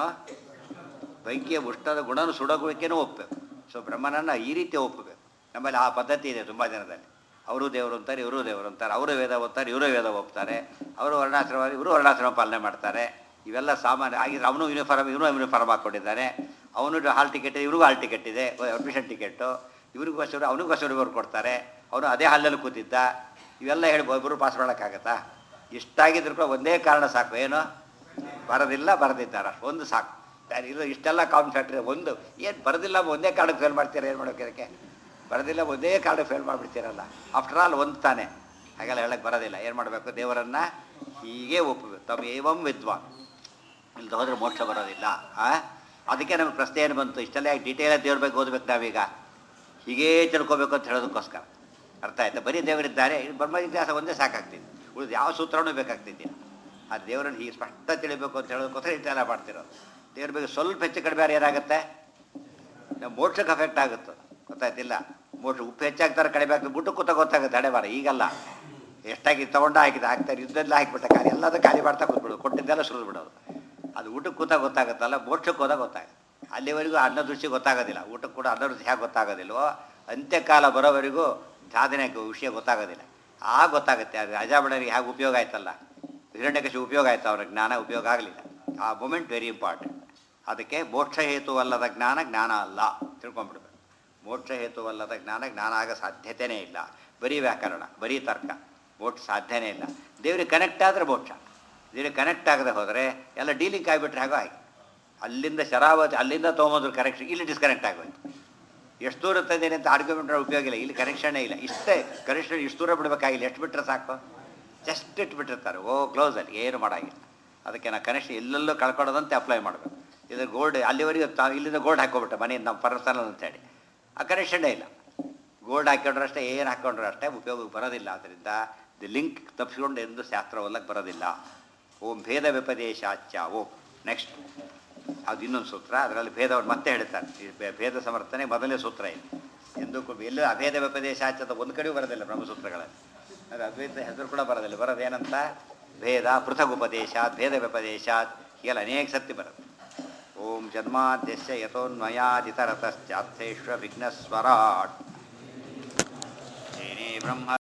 ಬೆಂಕಿಯ ಉಷ್ಣದ ಗುಣನ ಸುಡಗುವಿಕೆನೂ ಒಪ್ಪಬೇಕು ಸೊ ಬ್ರಹ್ಮನನ್ನು ಈ ರೀತಿ ಒಪ್ಪಬೇಕು ನಮ್ಮಲ್ಲಿ ಆ ಪದ್ಧತಿ ಇದೆ ತುಂಬ ಜನದಲ್ಲಿ ಅವರು ದೇವರು ಅಂತಾರೆ ಇವರು ದೇವರು ಅಂತಾರೆ ಅವರು ವೇದ ಓದ್ತಾರೆ ಇವರು ವೇದ ಒಪ್ತಾರೆ ಅವರು ವರ್ಣಾಶ್ರಮ ಇವರು ವರ್ಣಾಶ್ರಮ ಪಾಲನೆ ಮಾಡ್ತಾರೆ ಇವೆಲ್ಲ ಸಾಮಾನ್ಯ ಆಗಿದ್ರೆ ಅವನು ಯೂನಿಫಾರ್ಮ್ ಇವನು ಯೂನಿಫಾರ್ಮ್ ಹಾಕ್ಕೊಂಡಿದ್ದಾನೆ ಅವನು ಹಾಲ್ ಟಿಕೆಟ್ ಇವ್ರಿಗೂ ಹಾಲ್ ಟಿಕೆಟ್ ಇದೆ ಅಡ್ಮಿಷನ್ ಟಿಕೆಟು ಇವ್ರಿಗೂ ಬಸ್ ಅವನಿಗೂ ಬಸ್ ಇವರು ಕೊಡ್ತಾರೆ ಅವನು ಅದೇ ಹಾಲಲ್ಲಿ ಕೂತಿದ್ದ ಇವೆಲ್ಲ ಹೇಳಿ ಒಬ್ಬರು ಪಾಸ್ ಮಾಡೋಕ್ಕಾಗತ್ತಾ ಇಷ್ಟಾಗಿದ್ರು ಕೂಡ ಒಂದೇ ಕಾರಣ ಸಾಕು ಏನು ಬರೋದಿಲ್ಲ ಬರೆದಿದ್ದಾರೆ ಒಂದು ಸಾಕು ಇದು ಇಷ್ಟೆಲ್ಲ ಕಾಮನ್ ಫ್ಯಾಕ್ಟ್ರಿ ಒಂದು ಏನು ಬರೋದಿಲ್ಲ ಒಂದೇ ಕಾರಣಕ್ಕೆ ಫೇಲ್ ಮಾಡ್ತೀರಾ ಏನು ಮಾಡೋಕೆ ಇದಕ್ಕೆ ಬರೋದಿಲ್ಲ ಒಂದೇ ಕಾರಣ ಫೇಲ್ ಮಾಡಿಬಿಡ್ತೀರಲ್ಲ ಆಫ್ಟರ್ ಆಲ್ ಒಂದು ತಾನೆ ಹಾಗೆಲ್ಲ ಹೇಳಕ್ಕೆ ಬರೋದಿಲ್ಲ ಏನು ಮಾಡಬೇಕು ದೇವರನ್ನು ಹೀಗೆ ಒಪ್ಪಬೇಕು ತಮ್ಮ ಏವಂ ವಿದ್ವಾನ್ ಇಲ್ದ ಹೋದರೆ ಮೋಕ್ಷ ಬರೋದಿಲ್ಲ ಆ ಅದಕ್ಕೆ ನಮಗೆ ಪ್ರಶ್ನೆ ಏನು ಬಂತು ಇಷ್ಟೆಲ್ಲ ಯಾಕೆ ಡೀಟೇಲಾಗಿ ದೇವ್ರ ಬಗ್ಗೆ ಓದಬೇಕು ನಾವೀಗ ಹೀಗೇ ತಿಳ್ಕೊಬೇಕು ಅಂತ ಹೇಳೋದಕ್ಕೋಸ್ಕರ ಅರ್ಥ ಆಯ್ತಾ ಬರೀ ದೇವರಿದ್ದಾರೆ ಇದು ಬ್ರಹ್ಮ ಇತಿಹಾಸ ಒಂದೇ ಸಾಕಾಗ್ತಿದೆ ಉಳಿದು ಯಾವ ಸೂತ್ರನೂ ಬೇಕಾಗ್ತಿದ್ದಿಲ್ಲ ಆ ದೇವರನ್ನು ಹೀಗೆ ಸ್ಪಷ್ಟ ತಿಳಿಬೇಕು ಅಂತ ಹೇಳೋದಕ್ಕೋಸ್ಕರ ಇಷ್ಟೆಲ್ಲ ಮಾಡ್ತಿರೋದು ದೇವ್ರ ಬಗ್ಗೆ ಸ್ವಲ್ಪ ಹೆಚ್ಚು ಕಡಿಮೆ ಯಾರು ಏನಾಗುತ್ತೆ ನಾವು ಮೋಕ್ಷಕ್ಕೆ ಅಫೆಕ್ಟ್ ಆಗುತ್ತೆ ಗೊತ್ತಾಯ್ತಿಲ್ಲ ಮೋಕ್ಷ ಉಪ್ಪು ಹೆಚ್ಚಾಗ್ತಾರೆ ಕಡಿಮೆ ಆಗ್ತದೆ ಊಟಕ್ಕೂ ಗೊತ್ತಾಗುತ್ತೆ ಹಣೆ ಬಾರ ಈಗಲ್ಲ ಎಷ್ಟಾಗಿ ತೊಗೊಂಡು ಹಾಕಿದ ಹಾಕ್ತಾರೆ ಇದ್ದೆಲ್ಲ ಹಾಕಿಬಿಟ್ಟ ಖಾಲಿ ಎಲ್ಲದೂ ಖಾಲಿ ಮಾಡ್ತಾ ಕೂತ್ಬಿಡೋದು ಕೊಟ್ಟಿದ್ದೆಲ್ಲ ಸುರಿದು ಬಿಡೋದು ಅದು ಊಟಕ್ಕೆ ಕೂತಾಗ ಗೊತ್ತಾಗುತ್ತಲ್ಲ ಮೋಕ್ಷಕ್ಕೆ ಹೋದಾಗ ಗೊತ್ತಾಗುತ್ತೆ ಅಲ್ಲಿವರೆಗೂ ಅನ್ನ ದೃಷ್ಟಿ ಗೊತ್ತಾಗೋದಿಲ್ಲ ಊಟಕ್ಕೆ ಕೂಡ ಅನ್ನ ರುಚಿ ಹೇಗೆ ಗೊತ್ತಾಗೋದಿಲ್ವೋ ಅಂತ್ಯಕಾಲ ಬರೋವರೆಗೂ ಸಾಧನೆ ವಿಷಯ ಗೊತ್ತಾಗೋದಿಲ್ಲ ಆ ಗೊತ್ತಾಗುತ್ತೆ ಅದು ಅಜಾಬಣರಿಗೆ ಹೇಗೆ ಉಪಯೋಗ ಆಯ್ತಲ್ಲ ಹಿರಣ್ಯಕಶಿ ಉಪಯೋಗ ಆಯ್ತು ಅವರ ಜ್ಞಾನ ಉಪಯೋಗ ಆಗಲಿಲ್ಲ ಆ ಮೂಮೆಂಟ್ ವೆರಿ ಇಂಪಾರ್ಟೆಂಟ್ ಅದಕ್ಕೆ ಮೋಕ್ಷ ಹೇತುವಲ್ಲದ ಜ್ಞಾನ ಜ್ಞಾನ ಅಲ್ಲ ತಿಳ್ಕೊಂಡ್ಬಿಡ್ಬೇಕು ಮೋಕ್ಷ ಹೇತುವಲ್ಲದ ಜ್ಞಾನ ಜ್ಞಾನ ಆಗ ಸಾಧ್ಯತೆಯೇ ಇಲ್ಲ ಬರೀ ವ್ಯಾಕರಣ ಬರೀ ತರ್ಕ ಮೋಕ್ಷ ಸಾಧ್ಯನೇ ಇಲ್ಲ ದೇವ್ರಿಗೆ ಕನೆಕ್ಟ್ ಆದರೆ ಮೋಕ್ಷ ದೇವ್ರಿಗೆ ಕನೆಕ್ಟ್ ಆಗದೆ ಹೋದರೆ ಎಲ್ಲ ಡೀಲಿಂಗ್ ಆಗಿಬಿಟ್ರೆ ಹಾಗೋ ಆಗಿ ಅಲ್ಲಿಂದ ಶರಾವತಿ ಅಲ್ಲಿಂದ ತೊಗೊಂಬಂದ್ರು ಕರೆಕ್ಷನ್ ಇಲ್ಲಿ ಡಿಸ್ಕನೆಕ್ಟ್ ಆಗೋಯ್ತು ಎಷ್ಟು ದೂರ ತಂದೇನೆ ಅಂತ ಆರ್ಗ್ಯುಮೆಂಟ್ ಉಪಯೋಗ ಇಲ್ಲ ಇಲ್ಲಿ ಕನೆಕ್ಷನ್ನೇ ಇಲ್ಲ ಇಷ್ಟೇ ಕನೆಕ್ಷನ್ ಇಷ್ಟು ದೂರ ಬಿಡಬೇಕಾಗಿಲ್ಲ ಎಷ್ಟು ಬಿಟ್ಟರೆ ಸಾಕು ಜಸ್ಟ್ ಇಟ್ಬಿಟ್ಟಿರ್ತಾರೆ ಓ ಕ್ಲೋಸಲ್ಲಿ ಏನು ಮಾಡಾಗಿಲ್ಲ ಅದಕ್ಕೆ ನಾವು ಕನೆಕ್ಷನ್ ಎಲ್ಲೆಲ್ಲೂ ಕಳ್ಕೊಳ್ಳೋದಂತೆ ಅಪ್ಲೈ ಮಾಡಬೇಕು ಇದು ಗೋಲ್ಡ್ ಅಲ್ಲಿವರೆಗೂ ತಾ ಇಲ್ಲಿಂದ ಗೋಲ್ಡ್ ಹಾಕ್ಕೊಬಿಟ್ಟೆ ಮನೆಯಿಂದ ನಮ್ಮ ಪರ್ಸನಲ್ ಅಂತೇಳಿ ಆ ಕನೆಕ್ಷನ್ನೇ ಇಲ್ಲ ಗೋಲ್ಡ್ ಹಾಕೊಂಡ್ರೆ ಅಷ್ಟೇ ಏನು ಹಾಕೊಂಡ್ರೆ ಅಷ್ಟೇ ಉಪಯೋಗಕ್ಕೆ ಬರೋದಿಲ್ಲ ಆದ್ದರಿಂದ ದಿ ಲಿಂಕ್ ತಪ್ಪಿಸ್ಕೊಂಡು ಎಂದು ಶಾಸ್ತ್ರ ಓದಕ್ಕೆ ಬರೋದಿಲ್ಲ ಓಂ ಭೇದ ವ್ಯಪದೇಶಾಚ ಓಂ ನೆಕ್ಸ್ಟ್ ಅದು ಇನ್ನೊಂದು ಸೂತ್ರ ಅದರಲ್ಲಿ ಭೇದವನ್ನು ಮತ್ತೆ ಹೇಳ್ತಾರೆ ಈ ಭೇ- ಭೇದ ಸಮರ್ಥನೆ ಮೊದಲನೇ ಸೂತ್ರ ಇದೆ ಎಂದು ಎಲ್ಲೂ ಅಭೇದ ವ್ಯಪದೇಶಾಚದ ಒಂದು ಕಡೆಯೂ ಬರೋದಿಲ್ಲ ಬ್ರಹ್ಮಸೂತ್ರಗಳಲ್ಲಿ ಅದು ಅದ್ವೈತ ಹೆಸರು ಕೂಡ ಬರೋದಿಲ್ಲ ಬರೋದು ಏನಂತ ಭೇದ ಪೃಥಗ್ ಉಪದೇಶಾತ್ ಭೇದ ವ್ಯಪದೇಶಾತ್ ಹೀಗೆಲ್ಲ ಅನೇಕ ಸತಿ ಬರುತ್ತೆ ಓಂ ಜನ್ಮಾದ್ಯಸ್ಯ ಯಥೋನ್ಮಯಾದಿತರತಶ್ಚಾರ್ಥೇಶ್ವ ವಿಘ್ನಸ್ವರಾಟ್ ಏನೇ ಬ್ರಹ್ಮ